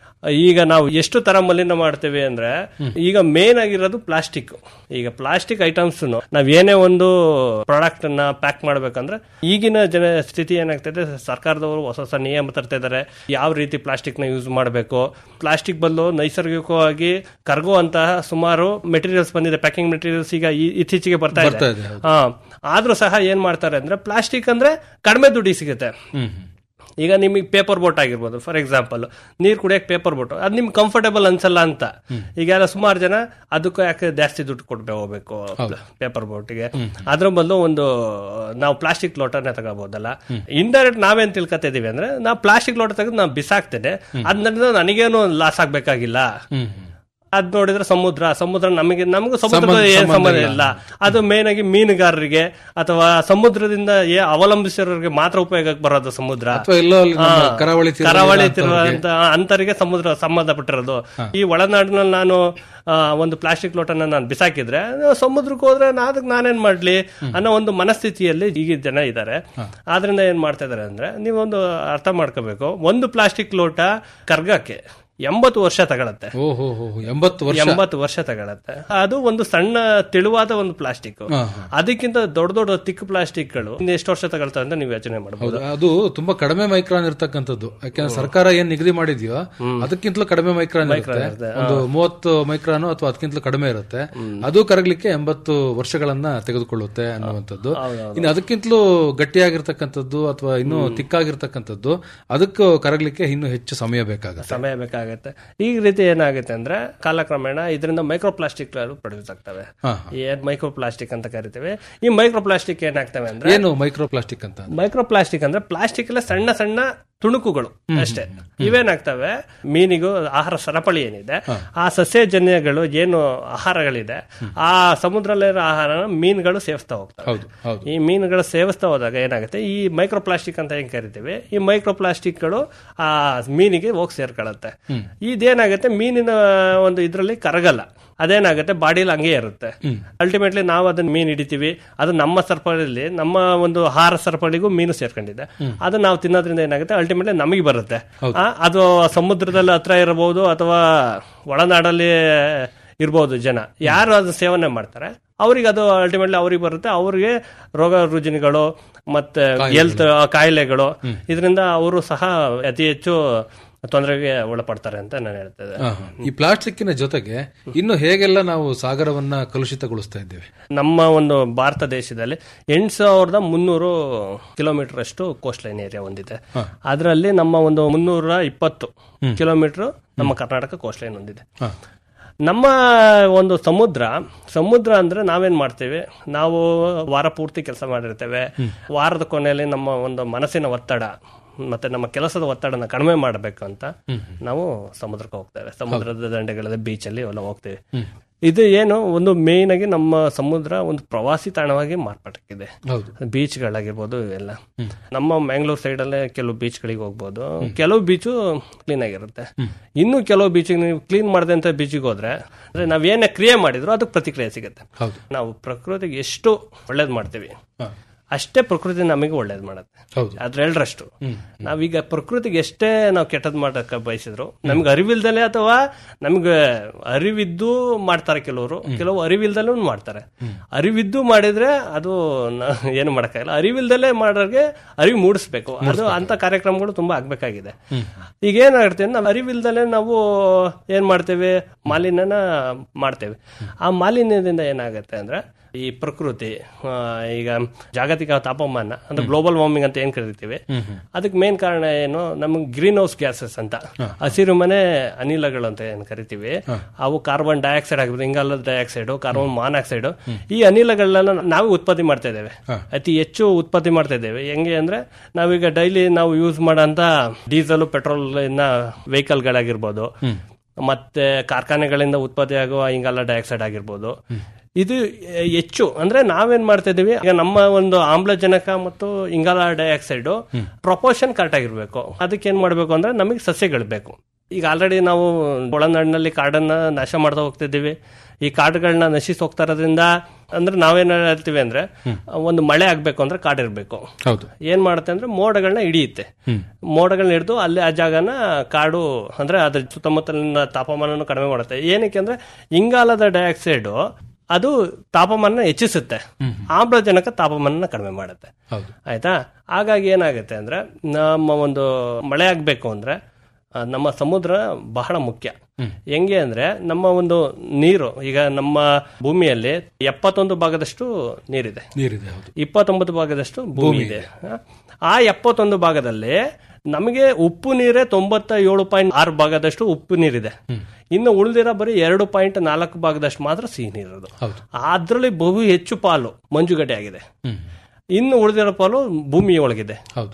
ಈಗ ನಾವು ಎಷ್ಟು ತರ ಮಲಿನ ಮಾಡ್ತೇವೆ ಅಂದ್ರೆ ಈಗ ಮೇನ್ ಆಗಿರೋದು ಪ್ಲಾಸ್ಟಿಕ್ ಈಗ ಪ್ಲಾಸ್ಟಿಕ್ ಐಟಮ್ಸ್ ನಾವ್ ಏನೇ ಒಂದು ಪ್ರಾಡಕ್ಟ್ ಅನ್ನ ಪ್ಯಾಕ್ ಮಾಡ್ಬೇಕಂದ್ರೆ ಈಗಿನ ಜನ ಸ್ಥಿತಿ ಏನಾಗ್ತದೆ ಸರ್ಕಾರದವರು ಹೊಸ ಹೊಸ ನಿಯಮ ತರ್ತಾ ಇದ್ದಾರೆ ಯಾವ ರೀತಿ ಪ್ಲಾಸ್ಟಿಕ್ ನ ಯೂಸ್ ಮಾಡಬೇಕು ಪ್ಲಾಸ್ಟಿಕ್ ಬದಲು ನೈಸರ್ಗಿಕವಾಗಿ ಕರಗುವಂತಹ ಸುಮಾರು ಮೆಟೀರಿಯಲ್ಸ್ ಬಂದಿದೆ ಪ್ಯಾಕಿಂಗ್ ಮೆಟೀರಿಯಲ್ಸ್ ಈಗ ಈ- ಇತ್ತೀಚೆಗೆ ಬರ್ತಾ ಬರ್ತಾ ಇದೆ ಇದೆ, ಹೌದು. ಹಾ ಆದ್ರೂ ಸಹ ಏನ್ ಮಾಡ್ತಾರೆ ಅಂದ್ರೆ ಪ್ಲಾಸ್ಟಿಕ್ ಅಂದ್ರೆ ಕಡಿಮೆ ದುಡ್ಡಿಗೆ ಸಿಗುತ್ತೆ ಹ್ಮ್ ಈಗ ನಿಮಗೆ ಪೇಪರ್ ಬೋಟ್ ಆಗಿರ್ಬೋದು ಫಾರ್ ಎಕ್ಸಾಂಪಲ್ ನೀರ್ ಕುಡಿಯಕ್ಕೆ ಪೇಪರ್ ಬೋಟ್ ಅದು ನಿಮ್ಗೆ ಕಂಫರ್ಟೇಬಲ್ ಅನ್ಸಲ್ಲ ಅಂತ ಈಗ ಎಲ್ಲ ಸುಮಾರು ಜನ ಅದಕ್ಕೂ ಯಾಕೆ ಜಾಸ್ತಿ ದುಡ್ಡು ಕೊಟ್ಟು ಹೋಗ್ಬೇಕು ಪೇಪರ್ ಬೋಟ್ಗೆ ಅದ್ರ ಬದಲು ಒಂದು ನಾವು ಪ್ಲಾಸ್ಟಿಕ್ ಲೋಟನೇ ತಗೋಬಹುದಲ್ಲ ಇಂಡೈರೆಕ್ಟ್ ನಾವೇನ್ ತಿಳ್ಕೊತಾ ಇದೀವಿ ಅಂದ್ರೆ ನಾವು ಪ್ಲಾಸ್ಟಿಕ್ ಲೋಟ ತೆಗೆದು ನಾವು ಬಿಸಾಕ್ತೇನೆ ಅದರಿಂದ ನನಗೇನು ಲಾಸ್ ಆಗ್ಬೇಕಾಗಿಲ್ಲ ಅದ್ ನೋಡಿದ್ರೆ ಸಮುದ್ರ ಸಮುದ್ರ ನಮಗೆ ನಮಗೂ ಸಮುದ್ರ ಸಂಬಂಧ- ಏನ್ ಸಂಬಂಧ ಸಂಬಂಧ ಇಲ್ಲ. ಇಲ್ಲ ಅದು ಮೇನ್ ಆಗಿ ಮೀನುಗಾರರಿಗೆ ಅಥವಾ ಸಮುದ್ರದಿಂದ ಏ- ಅವಲಂಬಿಸಿರೋರಿಗೆ ಮಾತ್ರ ಉಪಯೋಗಕ್ಕೆ ಬರೋದು ಸಮುದ್ರ ಅಥವಾ ಎಲ್ಲೋ ಅಲ್ಲಿ ನಮ್ಮ ಹಾ. ಕರಾವಳಿ ತೀರದಲ್ಲಿ ಕರಾವಳಿ ಇರೋಂಥವ್ರಿಗೆ. ತೀರ ಅಂತರಿಗೆ ಸಮುದ್ರ ಸಂಬಂಧಪಟ್ಟಿರೋದು ಈ ಒಳನಾಡಿನಲ್ಲಿ ನಾನು ಆ, ಒಂದು ಪ್ಲಾಸ್ಟಿಕ್ ಲೋಟನ ನಾನು ಬಿಸಾಕಿದ್ರೆ ಆ, ಸಮುದ್ರಕ್ಕೆ ಹೋದ್ರೆ ನಾ ಅದಕ್ಕೆ ನಾನೇನ್ ಮಾಡ್ಲಿ ಅನ್ನೋ ಒಂದು ಮನಸ್ಥಿತಿಯಲ್ಲಿ ಈಗ ಜನ ಇದ್ದಾರೆ ಆದ್ರಿಂದ ಏನ್ ಮಾಡ್ತಾ ಇದಾರೆ ಅಂದ್ರೆ ನೀವೊಂದು ಅರ್ಥ ಮಾಡ್ಕೋಬೇಕು ಒಂದು ಪ್ಲಾಸ್ಟಿಕ್ ಲೋಟ ಕರ್ಗಕ್ಕೆ ಎಂಬತ್ತು ವರ್ಷ ತಗೊಳತ್ತೆ ಓಹೋ ಹೋ ಎಂಬತ್ತು ವರ್ಷ ಎಂಬತ್ತು ವರ್ಷ ತಗೊಳತ್ತೆ ಅದು ಒಂದು ಸಣ್ಣ ತೆಳುವಾದ ಒಂದು ಪ್ಲಾಸ್ಟಿಕ್ ಹಾ, ಅದಕ್ಕಿಂತ ದೊಡ್ಡ ದೊಡ್ಡ ತಿಕ್ ಪ್ಲಾಸ್ಟಿಕ್ಗಳು ಇನ್ನು ಎಷ್ಟು ವರ್ಷ ತಗೊಳ್ತವೆ ಅಂತ ನೀವು ಯೋಚನೆ ಮಾಡಬಹುದು ಹೌದು ಅದು ತುಂಬಾ ಕಡಿಮೆ ಮೈಕ್ರಾನ್ ಇರ್ತಕ್ಕಂಥದ್ದು ಯಾಕೆಂದ್ರೆ ಸರ್ಕಾರ ಏನ್ ನಿಗದಿ ಮಾಡಿದ್ಯೋ ಅದಕ್ಕಿಂತಲೂ ಕಡಿಮೆ ಮೈಕ್ರಾನ್ ಮೈಕ್ರಾನ್ ಇರುತ್ತೆ ಇರುತ್ತೆ, ಒಂದು ಮೂವತ್ತು ಮೈಕ್ರಾನು ಅಥವಾ ಅದಕ್ಕಿಂತಲೂ ಕಡಿಮೆ ಇರುತ್ತೆ ಅದು ಕರಗಲಿಕ್ಕೆ ಎಂಬತ್ತು ವರ್ಷಗಳನ್ನ ತೆಗೆದುಕೊಳ್ಳುತ್ತೆ ಅನ್ನುವಂಥದ್ದು ಇನ್ನು ಅದಕ್ಕಿಂತಲೂ ಗಟ್ಟಿಯಾಗಿರ್ತಕ್ಕಂಥದ್ದು ಅಥವಾ ಇನ್ನೂ ತಿಕ್ಕಾಗಿರ್ತಕ್ಕಂಥದ್ದು ಅದಕ್ಕೂ ಕರಗಲಿಕ್ಕೆ ಇನ್ನೂ ಹೆಚ್ಚು ಸಮಯ ಬೇಕಾಗುತ್ತೆ ಸಮಯ ಬೇಕಾಗುತ್ತೆ ಈ ರೀತಿ ಏನಾಗುತ್ತೆ ಅಂದ್ರೆ ಕಾಲಕ್ರಮೇಣ ಇದರಿಂದ ಮೈಕ್ರೋ ಪ್ಲಾಸ್ಟಿಕ್ ಪ್ರೊಡ್ಯೂಸ್ ಆಗ್ತವೆ ಹಾ, ಏನ್ ಮೈಕ್ರೋ ಪ್ಲಾಸ್ಟಿಕ್ ಅಂತ ಕರಿತೀವಿ ಈ ಮೈಕ್ರೋ ಪ್ಲಾಸ್ಟಿಕ್ ಏನಾಗ್ತವೆ ಅಂದ್ರೆ ಏನು ಮೈಕ್ರೋ ಪ್ಲಾಸ್ಟಿಕ್ ಅಂತ ಮೈಕ್ರೋ ಪ್ಲಾಸ್ಟಿಕ್ ಅಂದ್ರೆ ಪ್ಲಾಸ್ಟಿಕ್ ಎಲ್ಲ ಸಣ್ಣ ಸಣ್ಣ ತುಣುಕುಗಳು ಅಷ್ಟೇ ಇವೇನಾಗ್ತವೆ ಮೀನಿಗೂ ಆಹಾರ ಸರಪಳಿ ಏನಿದೆ ಆ ಸಸ್ಯಜನ್ಯಗಳು ಏನು ಆಹಾರಗಳಿದೆ ಆ ಸಮುದ್ರದಲ್ಲಿರೋ ಆಹಾರ ಮೀನುಗಳು ಸೇವಿಸ್ತಾ ಹೋಗ್ತವೆ ಹೌದು ಹೌದು ಈ ಮೀನುಗಳು ಸೇವಿಸ್ತಾ ಹೋದಾಗ ಏನಾಗುತ್ತೆ ಈ ಮೈಕ್ರೋ ಪ್ಲಾಸ್ಟಿಕ್ ಅಂತ ಹೆಂಗ್ ಕರಿತೀವಿ ಈ ಮೈಕ್ರೋ ಪ್ಲಾಸ್ಟಿಕ್ಗಳು ಆ ಮೀನಿಗೆ ಹೋಗಿ ಸೇರ್ಕೊಳ್ಳುತ್ತೆ ಇದೇನಾಗುತ್ತೆ ಮೀನಿನ ಒಂದು ಇದರಲ್ಲಿ ಕರಗಲ್ಲ ಅದೇನಾಗುತ್ತೆ ಬಾಡಿಯಲ್ಲಿ ಹಂಗೆ ಇರುತ್ತೆ ಅಲ್ಟಿಮೇಟ್ಲಿ ನಾವು ಅದನ್ನ ಮೀನು ಹಿಡಿತೀವಿ ಅದು ನಮ್ಮ ಸರಪಳಿಯಲ್ಲಿ ನಮ್ಮ ಒಂದು ಆಹಾರ ಸರಪಳಿಗೂ ಮೀನು ಸೇರ್ಕೊಂಡಿದೆ ಅದು ನಾವು ತಿನ್ನೋದ್ರಿಂದ ಏನಾಗುತ್ತೆ ಅಲ್ಟಿಮೇಟ್ಲಿ ನಮಗೆ ಬರುತ್ತೆ ಆ, ಅದು ಸಮುದ್ರದಲ್ಲಿ ಹತ್ರ ಇರಬಹುದು ಅಥವಾ ಒಳನಾಡಲ್ಲಿ ಇರ್ಬೋದು ಜನ ಯಾರು ಅದು ಸೇವನೆ ಮಾಡ್ತಾರೆ ಅವ್ರಿಗೆ ಅದು ಅಲ್ಟಿಮೇಟ್ಲಿ ಅವ್ರಿಗೆ ಬರುತ್ತೆ ಅವ್ರಿಗೆ ರೋಗ ರುಜಿನಗಳು ಮತ್ತೆ ಹೆಲ್ತ್ ಕಾಯಿಲೆಗಳು ಇದರಿಂದ ಅವರು ಸಹ ಅತಿ ಹೆಚ್ಚು ತೊಂದರೆಗೆ ಒಳಪಡ್ತಾರೆ ಅಂತ ನಾನು ಹೇಳ್ತೇನೆ ಹಾ, ಹಾ. ಈ ಪ್ಲಾಸ್ಟಿಕ್ಕಿನ ಜೊತೆಗೆ ಇನ್ನು ಹೇಗೆಲ್ಲ ನಾವು ಸಾಗರವನ್ನ ಕಲುಷಿತಗೊಳಿಸ್ತಾ ಇದ್ದೇವೆ ನಮ್ಮ ಒಂದು ಭಾರತ ದೇಶದಲ್ಲಿ ಎಂಟು ಸಾವಿರದ ಮುನ್ನೂರು ಕಿಲೋಮೀಟರ್ ಅಷ್ಟು ಕೋಸ್ಟ್ ಲೈನ್ ಏರಿಯಾ ಹೊಂದಿದೆ ಅದರಲ್ಲಿ ನಮ್ಮ ಒಂದು ಮುನ್ನೂರ ಇಪ್ಪತ್ತು ಕಿಲೋಮೀಟರ್ ನಮ್ಮ ಕರ್ನಾಟಕ ಕೋಸ್ಟ್ ಲೈನ್ ಹೊಂದಿದೆ ಹಾ. ನಮ್ಮ ಒಂದು ಸಮುದ್ರ ಸಮುದ್ರ ಅಂದ್ರೆ ನಾವೇನ್ ಮಾಡ್ತೇವೆ ನಾವು ವಾರ ಪೂರ್ತಿ ಕೆಲಸ ಮಾಡಿರ್ತೇವೆ ವಾರದ ಕೊನೆಯಲ್ಲಿ ನಮ್ಮ ಒಂದು ಮನಸ್ಸಿನ ಒತ್ತಡ ಮತ್ತೆ ನಮ್ಮ ಕೆಲಸದ ಒತ್ತಡನ ಕಡಿಮೆ ಮಾಡಬೇಕು ಅಂತ ನಾವು ಸಮುದ್ರಕ್ಕೆ ಹೋಗ್ತೇವೆ ಸಮುದ್ರದ ದಂಡೆಗಳಲ್ಲಿ ಬೀಚಲ್ಲಿ ಎಲ್ಲ ಹೋಗ್ತೇವೆ ಇದು ಏನು ಒಂದು ಮೇನ್ ಆಗಿ ನಮ್ಮ ಸಮುದ್ರ ಒಂದು ಪ್ರವಾಸಿ ತಾಣವಾಗಿ ಮಾರ್ಪಟ್ಟಿದೆ ಹೌದು ಬೀಚ್ಗಳಾಗಿರ್ಬೋದು ಇವೆಲ್ಲ ನಮ್ಮ ಮ್ಯಾಂಗ್ಳೂರ್ ಸೈಡ್ ಅಲ್ಲೇ ಕೆಲವು ಬೀಚ್ಗಳಿಗೆ ಹೋಗ್ಬೋದು ಕೆಲವು ಬೀಚು ಕ್ಲೀನ್ ಆಗಿರುತ್ತೆ ಇನ್ನು ಕೆಲವು ಬೀಚಿಗೆ ನೀವು ಕ್ಲೀನ್ ಮಾಡದಂತ ಬೀಚಿಗೆ ಹೋದ್ರೆ ಅಂದ್ರೆ ನಾವೇನೇ ಕ್ರಿಯೆ ಮಾಡಿದ್ರು ಅದಕ್ಕೆ ಪ್ರತಿಕ್ರಿಯೆ ಸಿಗುತ್ತೆ ಹೌದು ನಾವು ಪ್ರಕೃತಿಗೆ ಎಷ್ಟು ಒಳ್ಳೇದ್ ಮಾಡ್ತೀವಿ ಅಷ್ಟೇ ಪ್ರಕೃತಿ ನಮಗೆ ಒಳ್ಳೇದ್ ಮಾಡುತ್ತೆ ಹೌದು ಅದ್ರ ಎರಡರಷ್ಟು ನಾವೀಗ ಪ್ರಕೃತಿಗೆ ಎಷ್ಟೇ ನಾವು ಕೆಟ್ಟದ್ ಮಾಡಕ್ಕೆ ಬಯಸಿದ್ರು ನಮ್ಗೆ ಅರಿವಿಲ್ದಲೆ ಅಥವಾ ನಮ್ಗೆ ಅರಿವಿದ್ದು ಮಾಡ್ತಾರೆ ಕೆಲವರು ಕೆಲವು ಅರಿವಿಲ್ದಲೂ ಮಾಡ್ತಾರೆ ಅರಿವಿದ್ದು ಮಾಡಿದ್ರೆ ಅದು ನ- ಏನು ಮಾಡಕ್ಕಾಗಲ್ಲ ಅರಿವಿಲ್ದಲೆ ಮಾಡೋರಿಗೆ ಅರಿವು ಮೂಡಿಸ್ಬೇಕು ಅದು ಅಂತ ಕಾರ್ಯಕ್ರಮಗಳು ತುಂಬಾ ಆಗ್ಬೇಕಾಗಿದೆ ಈಗ ಏನಾಗುತ್ತೆ ನಾವು ಅರಿವಿಲ್ದಲೆ ನಾವು ಏನ್ ಮಾಡ್ತೇವೆ ಮಾಲಿನ್ಯನ ಮಾಡ್ತೇವೆ ಆ ಮಾಲಿನ್ಯದಿಂದ ಏನಾಗುತ್ತೆ ಅಂದ್ರೆ ಈ ಪ್ರಕೃತಿ ಆ, ಈಗ ಜಾಗತಿಕ ತಾಪಮಾನ ಅಂದ್ರೆ ಗ್ಲೋಬಲ್ ವಾರ್ಮಿಂಗ್ ಅಂತ ಏನ್ ಕರಿತೀವಿ ಅದಕ್ಕೆ ಮೇನ್ ಕಾರಣ ಏನು ನಮಗೆ ಗ್ರೀನ್ ಹೌಸ್ ಗ್ಯಾಸಸ್ ಅಂತ ಹಸಿರು ಮನೆ ಅನಿಲಗಳು ಅಂತ ಏನ್ ಕರಿತೀವಿ ಅವು ಕಾರ್ಬನ್ ಡೈಆಕ್ಸೈಡ್ ಆಗಿರ್ಬೋದು ಇಂಗಾಲದ ಡೈಆಕ್ಸೈಡ್ ಕಾರ್ಬನ್ ಮಾನಾಕ್ಸೈಡ್ ಈ ಅನಿಲಗಳನ್ನ ನಾವು ಉತ್ಪತ್ತಿ ಮಾಡ್ತಾ ಇದ್ದೇವೆ ಅತಿ ಹೆಚ್ಚು ಉತ್ಪತ್ತಿ ಮಾಡ್ತಾ ಇದ್ದೇವೆ ಹೆಂಗೆ ಅಂದ್ರೆ ನಾವೀಗ ಡೈಲಿ ನಾವು ಯೂಸ್ ಮಾಡೋಂತ ಡೀಸೆಲ್ ಪೆಟ್ರೋಲ್ ಇನ್ನ ವೆಹಿಕಲ್ ಗಳಾಗಿರ್ಬೋದು ಮತ್ತೆ ಕಾರ್ಖಾನೆಗಳಿಂದ ಉತ್ಪತ್ತಿಯಾಗುವ ಇಂಗಾಲ ಡೈಆಕ್ಸೈಡ್ ಆಗಿರ್ಬೋದು ಇದು ಹೆಚ್ಚು ಅಂದ್ರೆ ನಾವೇನ್ ಮಾಡ್ತಾ ಇದೀವಿ ಈಗ ನಮ್ಮ ಒಂದು ಆಮ್ಲಜನಕ ಮತ್ತು ಇಂಗಾಲ ಡೈಆಕ್ಸೈಡ್ ಪ್ರಪೋರ್ಷನ್ ಕರೆಕ್ಟ್ ಆಗಿರ್ಬೇಕು ಅದಕ್ಕೆ ಏನ್ ಮಾಡ್ಬೇಕು ಅಂದ್ರೆ ನಮಗೆ ಸಸ್ಯಗಳು ಬೇಕು ಈಗ ಆಲ್ರೆಡಿ ನಾವು ಒಳನಾಡಿನಲ್ಲಿ ಕಾಡನ್ನ ನಾಶ ಮಾಡ್ತಾ ಹೋಗ್ತಿದ್ದೀವಿ ಈ ಕಾಡುಗಳನ್ನ ನಶಿಸಿ ಹೋಗ್ತಾ ಇರೋದ್ರಿಂದ ಅಂದ್ರೆ ನಾವೇನ್ ಹೇಳ್ತೀವಿ ಅಂದ್ರೆ ಒಂದು ಮಳೆ ಆಗ್ಬೇಕು ಅಂದ್ರೆ ಕಾಡಿರ್ಬೇಕು ಹೌದು ಏನ್ ಮಾಡುತ್ತೆ ಅಂದ್ರೆ ಮೋಡಗಳನ್ನ ಹಿಡಿಯುತ್ತೆ ಮೋಡಗಳನ್ನ ಹಿಡಿದು ಅಲ್ಲಿ ಆ ಜಾಗನ ಕಾಡು ಅಂದ್ರೆ ಅದ್ರ ಸುತ್ತಮುತ್ತಲಿನ ತಾಪಮಾನನು ಕಡಿಮೆ ಮಾಡುತ್ತೆ ಏನಕ್ಕೆ ಅಂದ್ರೆ ಇಂಗಾಲದ ಡೈಆಕ್ಸೈಡ್ ಅದು ತಾಪಮಾನ ಹೆಚ್ಚಿಸುತ್ತೆ ಆಮ್ಲಜನಕ ತಾಪಮಾನ ಕಡಿಮೆ ಮಾಡುತ್ತೆ ಹೌದು ಆಯ್ತಾ ಹಾಗಾಗಿ ಏನಾಗುತ್ತೆ ಅಂದ್ರೆ ನಮ್ಮ ಒಂದು ಮಳೆ ಆಗ್ಬೇಕು ಅಂದ್ರೆ ಆ, ನಮ್ಮ ಸಮುದ್ರ ಬಹಳ ಮುಖ್ಯ ಹೆಂಗೆ ಅಂದ್ರೆ ನಮ್ಮ ಒಂದು ನೀರು ಈಗ ನಮ್ಮ ಭೂಮಿಯಲ್ಲಿ ಎಪ್ಪತ್ತೊಂದು ಭಾಗದಷ್ಟು ನೀರಿದೆ ನೀರಿದೆ ಹೌದು ಇಪ್ಪತ್ತೊಂಬತ್ತು ಭಾಗದಷ್ಟು ಭೂಮಿ ಇದೆ ಆ ಎಪ್ಪತ್ತೊಂದು ಭಾಗದಲ್ಲಿ ನಮಗೆ ಉಪ್ಪು ನೀರೇ ತೊಂಬತ್ತ ಏಳು ಪಾಯಿಂಟ್ ಆರು ಭಾಗದಷ್ಟು ಉಪ್ಪು ನೀರಿದೆ ಇನ್ನು ಉಳಿದಿರೋ ಬರೀ ಎರಡು ಪಾಯಿಂಟ್ ನಾಲ್ಕು ಭಾಗದಷ್ಟು ಮಾತ್ರ ಸಿಹಿ ನೀರಿರೋದು ಹೌದು ಅದ್ರಲ್ಲಿ ಬಹು ಹೆಚ್ಚು ಪಾಲು ಮಂಜುಗಡ್ಡೆ ಆಗಿದೆ ಇನ್ನು ಉಳಿದಿರೋ ಪಾಲು ಭೂಮಿಯ ಒಳಗಿದೆ ಹೌದು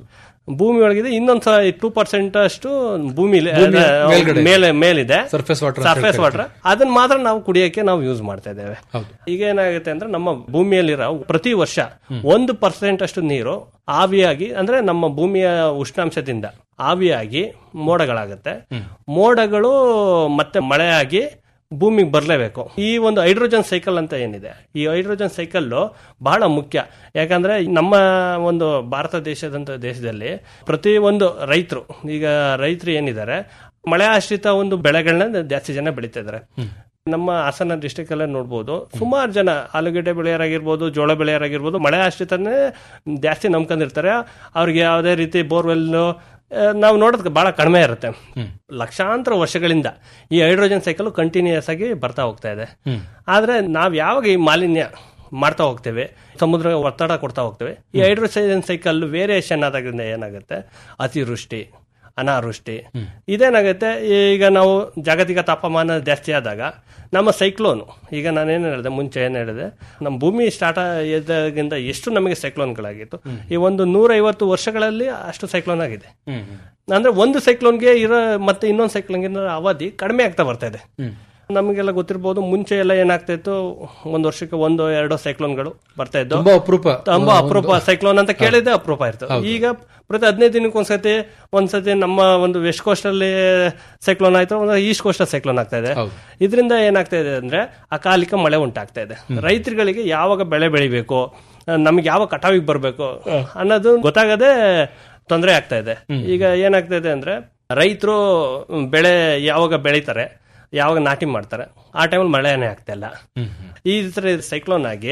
ಭೂಮಿ ಒಳಗಿದೆ ಇನ್ನೊಂದ್ ಟೂ ಪರ್ಸೆಂಟ್ ಅಷ್ಟು ಭೂಮಿ ಭೂಮಿ ಮೇಲ್ಗಡೆ. ಮೇಲೆ ಮೇಲಿದೆ Surface water ಅಂತ ಸರ್ಫೇಸ್ ಹೇಳ್ತಾ ವಾಟರ್ ಅದನ್ನ ಮಾತ್ರ ನಾವು ಕುಡಿಯಕ್ಕೆ ನಾವು ಯೂಸ್ ಮಾಡ್ತಾ ಇದ್ದೇವೆ ಹೌದು. ಈಗ ಏನಾಗುತ್ತೆ ಅಂದ್ರೆ ನಮ್ಮ ಭೂಮಿಯಲ್ಲಿರೋ ಪ್ರತಿ ವರ್ಷ ಒಂದು ಪರ್ಸೆಂಟ್ ಅಷ್ಟು ನೀರು ಆವಿಯಾಗಿ ಅಂದ್ರೆ ನಮ್ಮ ಭೂಮಿಯ ಉಷ್ಣಾಂಶದಿಂದ ಆವಿಯಾಗಿ ಮೋಡಗಳಾಗುತ್ತೆ ಮೋಡಗಳು ಮತ್ತೆ ಮಳೆಯಾಗಿ ಭೂಮಿಗೆ ಬರಲೇಬೇಕು ಈ ಒಂದು ಹೈಡ್ರೋಜನ್ ಸೈಕಲ್ ಅಂತ ಏನಿದೆ ಈ ಹೈಡ್ರೋಜನ್ ಸೈಕಲ್ ಬಹಳ ಮುಖ್ಯ ಯಾಕಂದ್ರೆ ನಮ್ಮ ಒಂದು ಭಾರತ ದೇಶದಂತ ದೇಶದಲ್ಲಿ ಪ್ರತಿ ಒಂದು ರೈತರು ಈಗ ರೈತರು ಏನಿದ್ದಾರೆ ಮಳೆ ಆಶ್ರಿತ ಒಂದು ಬೆಳೆಗಳನ್ನ ಜಾಸ್ತಿ ಜನ ಬೆಳೀತಾ ಇದ್ದಾರೆ ನಮ್ಮ ಹಾಸನ ಡಿಸ್ಟಿಕ್ ಅಲ್ಲೇ ನೋಡ್ಬೋದು ಸುಮಾರು ಜನ ಆಲೂಗಡ್ಡೆ ಬೆಳೆಯರಾಗಿರ್ಬೋದು ಜೋಳ ಬೆಳೆಯರಾಗಿರ್ಬೋದು ಮಳೆ ಆಶ್ರಿತನೇ ಜಾಸ್ತಿ ನಂಬ್ಕೊಂಡಿರ್ತಾರೆ ಅವ್ರಿಗೆ ಯಾವುದೇ ರೀತಿ ಬೋರ್ವೆಲ್ ನಾವು ನೋಡೋದಕ್ಕೆ ಬಹಳ ಕಡಿಮೆ ಇರುತ್ತೆ ಲಕ್ಷಾಂತರ ವರ್ಷಗಳಿಂದ ಈ ಹೈಡ್ರೋಜನ್ ಸೈಕಲ್ ಕಂಟಿನ್ಯೂಸ್ ಆಗಿ ಬರ್ತಾ ಹೋಗ್ತಾ ಇದೆ ಆದ್ರೆ ನಾವ್ ಯಾವಾಗ ಈ ಮಾಲಿನ್ಯ ಮಾಡ್ತಾ ಹೋಗ್ತೇವೆ ಸಮುದ್ರ ಒತ್ತಡ ಕೊಡ್ತಾ ಹೋಗ್ತೇವೆ ಈ ಹೈಡ್ರೋಜನ್ ಸೈಕಲ್ ವೇರಿಯೇಷನ್ ಆದಾಗಿಂದ ಏನಾಗುತ್ತೆ ಅತಿವೃಷ್ಟಿ ಅನಾವೃಷ್ಟಿ ಇದೇನಾಗುತ್ತೆ ಈಗ ನಾವು ಜಾಗತಿಕ ತಾಪಮಾನ ಜಾಸ್ತಿ ಆದಾಗ ನಮ್ಮ ಸೈಕ್ಲೋನ್ ಈಗ ನಾನೇನು ಹೇಳಿದೆ ಮುಂಚೆ ಏನು ಹೇಳಿದೆ ನಮ್ಮ ಭೂಮಿ ಸ್ಟಾರ್ಟ್ ಇದ್ದಾಗಿಂದ ಎಷ್ಟು ನಮಗೆ ಸೈಕ್ಲೋನ್ಗಳಾಗಿತ್ತು ಈ ಒಂದು ನೂರೈವತ್ತು ವರ್ಷಗಳಲ್ಲಿ ಅಷ್ಟು ಸೈಕ್ಲೋನ್ ಆಗಿದೆ ಅಂದ್ರೆ ಒಂದು ಸೈಕ್ಲೋನ್ಗೆ ಇರೋ ಮತ್ತೆ ಇನ್ನೊಂದು ಸೈಕ್ಲೋನ್ಗೆ ಅವಧಿ ಕಡಿಮೆ ಆಗ್ತಾ ಬರ್ತಾ ಇದೆ ನಮಗೆಲ್ಲ ಗೊತ್ತಿರ್ಬೋದು ಮುಂಚೆ ಎಲ್ಲ ಏನಾಗ್ತಾ ಇತ್ತು ಒಂದ್ ವರ್ಷಕ್ಕೆ ಒಂದು ಎರಡು ಸೈಕ್ಲೋನ್ಗಳು ಬರ್ತಾ ಇದ್ದು ತುಂಬಾ ಅಪರೂಪ. ತುಂಬಾ ಒಂದು- ಅಪರೂಪ ಸೈಕ್ಲೋನ್ ಅಂತ ಕೇಳಿದ್ರೆ ಅಪರೂಪ ಇರ್ತದೆ ಈಗ ಪ್ರತಿ ಹದಿನೈದು ದಿನಕ್ಕೆ ಒಂದ್ಸತಿ ಒಂದ್ಸತಿ ನಮ್ಮ ಒಂದು ವೆಸ್ಟ್ ಕೋಸ್ಟ್ ಅಲ್ಲಿ ಸೈಕ್ಲೋನ್ ಆಯ್ತು ಒಂದು ಈಸ್ಟ್ ಕೋಸ್ಟ್ ಸೈಕ್ಲೋನ್ ಆಗ್ತಾ ಇದೆ ಇದರಿಂದ ಏನಾಗ್ತಾ ಇದೆ ಅಂದ್ರೆ ಅಕಾಲಿಕ ಮಳೆ ಉಂಟಾಗ್ತಾ ಇದೆ ರೈತರುಗಳಿಗೆ ಯಾವಾಗ ಬೆಳೆ ಬೆಳಿಬೇಕು ನಮ್ಗೆ ಯಾವ ಕಟಾವಿಗೆ ಬರಬೇಕು ಅನ್ನೋದು ಗೊತ್ತಾಗದೆ ತೊಂದರೆ ಆಗ್ತಾ ಇದೆ ಈಗ ಏನಾಗ್ತಾ ಇದೆ ಅಂದ್ರೆ ರೈತರು ಬೆಳೆ ಯಾವಾಗ ಬೆಳಿತಾರೆ ಯಾವಾಗ ನಾಟಿ ಮಾಡ್ತಾರೆ ಆ ಟೈಮಲ್ಲಿ ಮಳೆನೇ ಆಗ್ತಾ ಇಲ್ಲ ಈ ತರ ಸೈಕ್ಲೋನ್ ಆಗಿ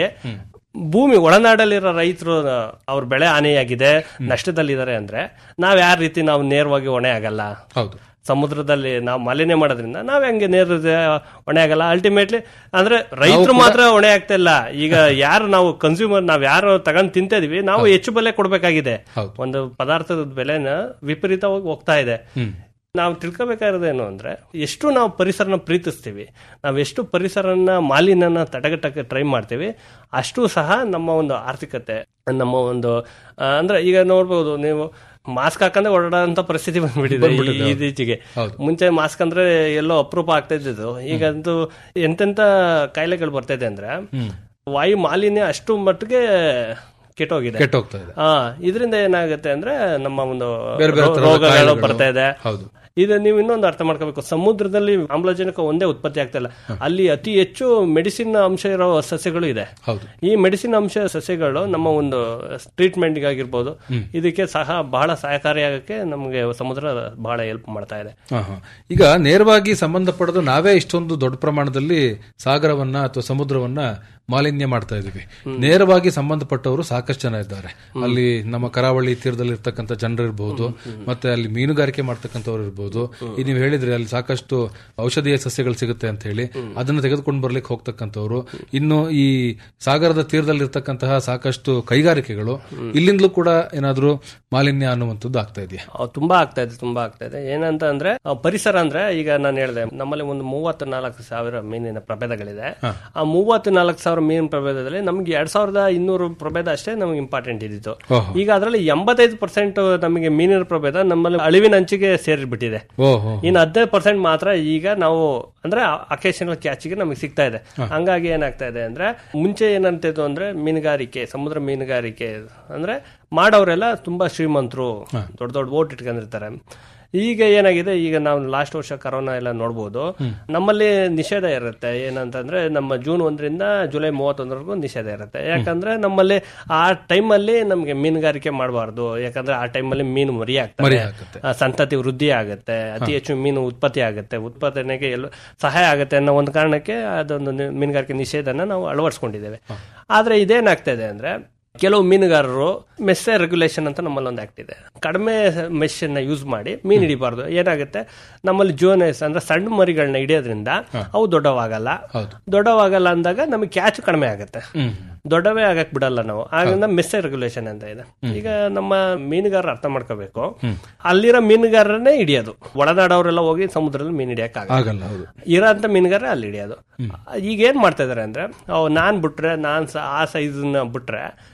ಭೂಮಿ ಒಳನಾಡಲ್ಲಿರೋ ರೈತರು ಅವ್ರ ಬೆಳೆ ಹಾನಿಯಾಗಿದೆ ನಷ್ಟದಲ್ಲಿದ್ದಾರೆ ಅಂದ್ರೆ ನಾವ್ ಯಾವ ರೀತಿ ನಾವು ನೇರವಾಗಿ ಹೊಣೆ ಆಗಲ್ಲ ಹೌದು ಸಮುದ್ರದಲ್ಲಿ ನಾವು ಮಾಲಿನ್ಯ ಮಾಡೋದ್ರಿಂದ ನಾವ್ ಹೆಂಗೆ ನೇರ ಹೊಣೆ ಆಗಲ್ಲ ಅಲ್ಟಿಮೇಟ್ಲಿ ಅಂದ್ರೆ ರೈತರು ಮಾತ್ರ ಹೊಣೆ ಆಗ್ತಾ ಇಲ್ಲ ಈಗ ಯಾರು ನಾವು ಕನ್ಸ್ಯೂಮರ್ ನಾವ್ ಯಾರು ತಗೊಂಡ್ ತಿಂತಾ ಇದೀವಿ ನಾವು ಹೆಚ್ಚು ಬೆಲೆ ಕೊಡ್ಬೇಕಾಗಿದೆ ಒಂದು ಪದಾರ್ಥದ ಬೆಲೆನ ವಿಪರೀತವಾಗಿ ಹೋಗ್ತಾ ಇದೆ ನಾವು ತಿಳ್ಕೊಬೇಕಾಗಿರೋದೇನು ಅಂದ್ರೆ ಎಷ್ಟು ನಾವು ಪರಿಸರನ ಪ್ರೀತಿಸ್ತೀವಿ ನಾವು ಎಷ್ಟು ಪರಿಸರನ ಮಾಲಿನ್ಯನ ತಡೆಗಟ್ಟಕ್ಕೆ ಟ್ರೈ ಮಾಡ್ತೀವಿ ಅಷ್ಟು ಸಹ ನಮ್ಮ ಒಂದು ಆರ್ಥಿಕತೆ ನಮ್ಮ ಒಂದು ಆ, ಅಂದ್ರೆ ಈಗ ನೋಡ್ಬೋದು ನೀವು ಮಾಸ್ಕ್ ಹಾಕಂದ್ರೆ ಓಡಾಡೋಂತ ಪರಿಸ್ಥಿತಿ ಬಂದ್ಬಿಟ್ಟಿದೆ ಬಂದ್ಬಿಟ್ಟಿದೆ, ಈ- ಹೌದು. ಇತ್ತೀಚೆಗೆ ಹೌದು. ಮುಂಚೆ ಮಾಸ್ಕ್ ಅಂದ್ರೆ ಎಲ್ಲೋ ಅಪರೂಪ ಆಗ್ತಾ ಇದ್ದಿದ್ದು ಈಗ ಅಂತೂ ಎಂತೆಂತ ಕಾಯಿಲೆಗಳು ಬರ್ತಾ ಇದೆ ಅಂದ್ರೆ ವಾಯು ಮಾಲಿನ್ಯ ಅಷ್ಟು ಮಟ್ಟಿಗೆ ಕೆಟ್ಟೋಗಿದೆ ಕೆಟ್ಟೋಗ್ತಾ ಇದೆ. ಆ ಇದರಿಂದ ಏನಾಗುತ್ತೆ ಅಂದ್ರೆ ನಮ್ಮ ಒಂದು ಬೇರೆ ಬೇರೆ ರೋ- ತರಹದ ರೋಗಗಳು ಕಾಯಿಲೆಗಳು. ಬರ್ತಾ ಇದೆ ಹೌದು. ಇದು ನೀವು ಇನ್ನೊಂದು ಅರ್ಥ ಮಾಡ್ಕೋಬೇಕು ಸಮುದ್ರದಲ್ಲಿ ಆಮ್ಲಜನಕ ಒಂದೇ ಉತ್ಪತ್ತಿ ಆಗ್ತಾ ಇಲ್ಲ ಅಲ್ಲಿ ಅತಿ ಹೆಚ್ಚು ಮೆಡಿಸಿನ್ ಅಂಶ ಇರೋ ಸಸ್ಯಗಳು ಇದೆ ಹೌದು ಈ ಮೆಡಿಸಿನ್ ಅಂಶ ಸಸ್ಯಗಳು ನಮ್ಮ ಒಂದು ಟ್ರೀಟ್ಮೆಂಟ್ ಆಗಿರ್ಬೋದು ಇದಕ್ಕೆ ಸಹ ಬಹಳ ಸಹಕಾರಿಯಾಗಕ್ಕೆ ನಮಗೆ ಸಮುದ್ರ ಬಹಳ ಹೆಲ್ಪ್ ಮಾಡ್ತಾ ಇದೆ ಹಾ, ಹಾ. ಈಗ ನೇರವಾಗಿ ಸಂಬಂಧಪಡದು ನಾವೇ ಇಷ್ಟೊಂದು ದೊಡ್ಡ ಪ್ರಮಾಣದಲ್ಲಿ ಸಾಗರವನ್ನ ಅಥವಾ ಸಮುದ್ರವನ್ನ ಮಾಲಿನ್ಯ ಮಾಡ್ತಾ ಇದೀವಿ ನೇರವಾಗಿ ಸಂಬಂಧಪಟ್ಟವರು ಸಾಕಷ್ಟು ಜನ ಇದ್ದಾರೆ ಅಲ್ಲಿ ನಮ್ಮ ಕರಾವಳಿ ತೀರದಲ್ಲಿ ಇರ್ತಕ್ಕಂಥ ಜನರು ಇರ್ಬೋದು ಮತ್ತೆ ಅಲ್ಲಿ ಮೀನುಗಾರಿಕೆ ಮಾಡ್ತಕ್ಕಂಥವ್ರು ಇರ್ಬೋದು ಈಗ ನೀವು ಹೇಳಿದ್ರಿ ಅಲ್ಲಿ ಸಾಕಷ್ಟು ಔಷಧೀಯ ಸಸ್ಯಗಳು ಸಿಗುತ್ತೆ ಅಂತ ಹೇಳಿ ಅದನ್ನ ತೆಗೆದುಕೊಂಡು ಬರ್ಲಿಕ್ಕೆ ಹೋಗ್ತಕ್ಕಂಥವ್ರು ಇನ್ನು ಈ ಸಾಗರದ ತೀರದಲ್ಲಿ ಇರ್ತಕ್ಕಂತಹ ಸಾಕಷ್ಟು ಕೈಗಾರಿಕೆಗಳು ಇಲ್ಲಿಂದಲೂ ಕೂಡ ಏನಾದ್ರೂ ಮಾಲಿನ್ಯ ಅನ್ನುವಂಥದ್ದು ಆಗ್ತಾ ಇದೆಯಾ ಅವ್ ತುಂಬಾ ಆಗ್ತಾ ಇದೆ ತುಂಬಾ ಆಗ್ತಾ ಇದೆ ಏನಂತ ಅಂದ್ರೆ ಆ ಪರಿಸರ ಅಂದ್ರೆ ಈಗ ನಾನು ಹೇಳಿದೆ ನಮ್ಮಲ್ಲಿ ಒಂದು ಮೂವತ್ತು ನಾಲ್ಕು ಸಾವಿರ ಮೀನಿನ ಪ್ರಭೇದಗಳಿದೆ ಆ ಮೂವತ್ತು ನಾಲ್ಕು ಸಾವಿರ ಮೀನಿನ ಪ್ರಭೇದದಲ್ಲಿ ನಮ್ಗೆ ಎರಡ್ ಸಾವಿರದ ಇನ್ನೂರು ಪ್ರಭೇದ ಅಷ್ಟೇ ನಮ್ಗೆ ಇಂಪಾರ್ಟೆಂಟ್ ಇದ್ದಿತ್ತು ಓಹೋ. ಈಗ ಅದರಲ್ಲಿ ಎಂಬತ್ತೈದು ಪರ್ಸೆಂಟ್ ನಮಗೆ ಮೀನಿನ ಪ್ರಭೇದ ನಮ್ಮಲ್ಲಿ ಅಳಿವಿನ ಅಂಚಿಗೆ ಸೇರಿಬಿಟ್ಟಿದೆ ಓಹೋ ಇನ್ನು ಹದಿನೈದು ಪರ್ಸೆಂಟ್ ಮಾತ್ರ ಈಗ ನಾವು ಅಂದ್ರೆ ಅಕೇಶನಲ್ ಕ್ಯಾಚಿಗೆ ನಮಗೆ ಸಿಗ್ತಾ ಇದೆ ಹಂಗಾಗಿ ಏನಾಗ್ತಾ ಇದೆ ಅಂದ್ರೆ ಮುಂಚೆ ಏನಂತಿದ್ದು ಅಂದ್ರೆ ಮೀನುಗಾರಿಕೆ ಸಮುದ್ರ ಮೀನುಗಾರಿಕೆ ಅಂದ್ರೆ ಮಾಡೋರೆಲ್ಲ ತುಂಬಾ ಶ್ರೀಮಂತರು ದೊಡ್ಡ ದೊಡ್ಡ ಓಟ್ ಇಟ್ಕೊಂಡಿರ್ತಾರೆ ಈಗ ಏನಾಗಿದೆ ಈಗ ನಾವು ಲಾಸ್ಟ್ ವರ್ಷ ಕರೋನಾ ಎಲ್ಲ ನೋಡ್ಬೋದು ನಮ್ಮಲ್ಲಿ ನಿಷೇಧ ಇರುತ್ತೆ ಏನಂತಂದ್ರೆ ನಮ್ಮ ಜೂನ್ ಒಂದರಿಂದ ಜುಲೈ ಮೂವತ್ತೊಂದರವರೆಗೂ ನಿಷೇಧ ಇರುತ್ತೆ ಯಾಕಂದ್ರೆ ನಮ್ಮಲ್ಲಿ ಆ ಟೈಮಲ್ಲಿ ನಮಗೆ ಮೀನುಗಾರಿಕೆ ಮಾಡಬಾರ್ದು ಯಾಕಂದ್ರೆ ಆ ಟೈಮಲ್ಲಿ ಮೀನು ಮರಿ ಆಗ್ತದೆ ಮರಿ ಹಾಕುತ್ತೆ. ಆ, ಸಂತತಿ ವೃದ್ಧಿ ಆಗುತ್ತೆ ಅತಿ ಹೆಚ್ಚು ಮೀನು ಉತ್ಪತ್ತಿ ಆಗುತ್ತೆ ಉತ್ಪಾದನೆಗೆ ಎಲ್ಲ ಸಹಾಯ ಆಗುತ್ತೆ ಅನ್ನೋ ಒಂದು ಕಾರಣಕ್ಕೆ ಅದೊಂದು ನಿ- ಮೀನುಗಾರಿಕೆ ನಿಷೇಧನ ನಾವು ಅಳವಡಿಸ್ಕೊಂಡಿದ್ದೇವೆ ಆದ್ರೆ ಇದೇನಾಗ್ತಾ ಇದೆ ಅಂದ್ರೆ ಕೆಲವು ಮೀನುಗಾರರು ಮೆಸ್ಸೆ ರೆಗ್ಯುಲೇಷನ್ ಅಂತ ನಮ್ಮಲ್ಲಿ ಒಂದು ಆಕ್ಟ್ ಇದೆ ಕಡಿಮೆ ಮೆಶ್ ಅನ್ನ ಯೂಸ್ ಮಾಡಿ ಮೀನು ಹಿಡಿಬಾರ್ದು ಏನಾಗುತ್ತೆ ನಮ್ಮಲ್ಲಿ ಜೋನೆಸ್ ಅಂದ್ರೆ ಸಣ್ಣ ಮರಿಗಳನ್ನ ಹಿಡಿಯೋದ್ರಿಂದ ಅವು ದೊಡ್ಡವಾಗಲ್ಲ ದೊಡ್ಡವಾಗಲ್ಲ ಅಂದಾಗ ನಮಗೆ ಕ್ಯಾಚ್ ಕಡಿಮೆ ಆಗುತ್ತೆ ದೊಡ್ಡವೇ ಆಗಕ್ ಬಿಡಲ್ಲ ನಾವು ಆಗಿಂದ ಮೆಸ್ಸೆ ರೆಗ್ಯುಲೇಷನ್ ಅಂತ ಇದೆ ಈಗ ನಮ್ಮ ಮೀನುಗಾರರು ಅರ್ಥ ಮಾಡ್ಕೋಬೇಕು ಅಲ್ಲಿರೋ ಮೀನುಗಾರರನ್ನೇ ಹಿಡಿಯೋದು ಒಳನಾಡವರೆಲ್ಲ ಹೋಗಿ ಸಮುದ್ರದಲ್ಲಿ ಮೀನು ಹಿಡಿಯಕ್ ಆಗಲ್ಲ ಹೌದು ಇರೋಂಥ ಮೀನುಗಾರ ಅಲ್ಲಿ ಹಿಡಿಯೋದು ಈಗ ಏನ್ ಮಾಡ್ತಾ ಇದಾರೆ ಅಂದ್ರೆ ಅವ್ ನಾನ್ ಬಿಟ್ರೆ ನಾನ್ ಸ- ಆ ಸೈಜ್ ಬಿಟ್ರೆ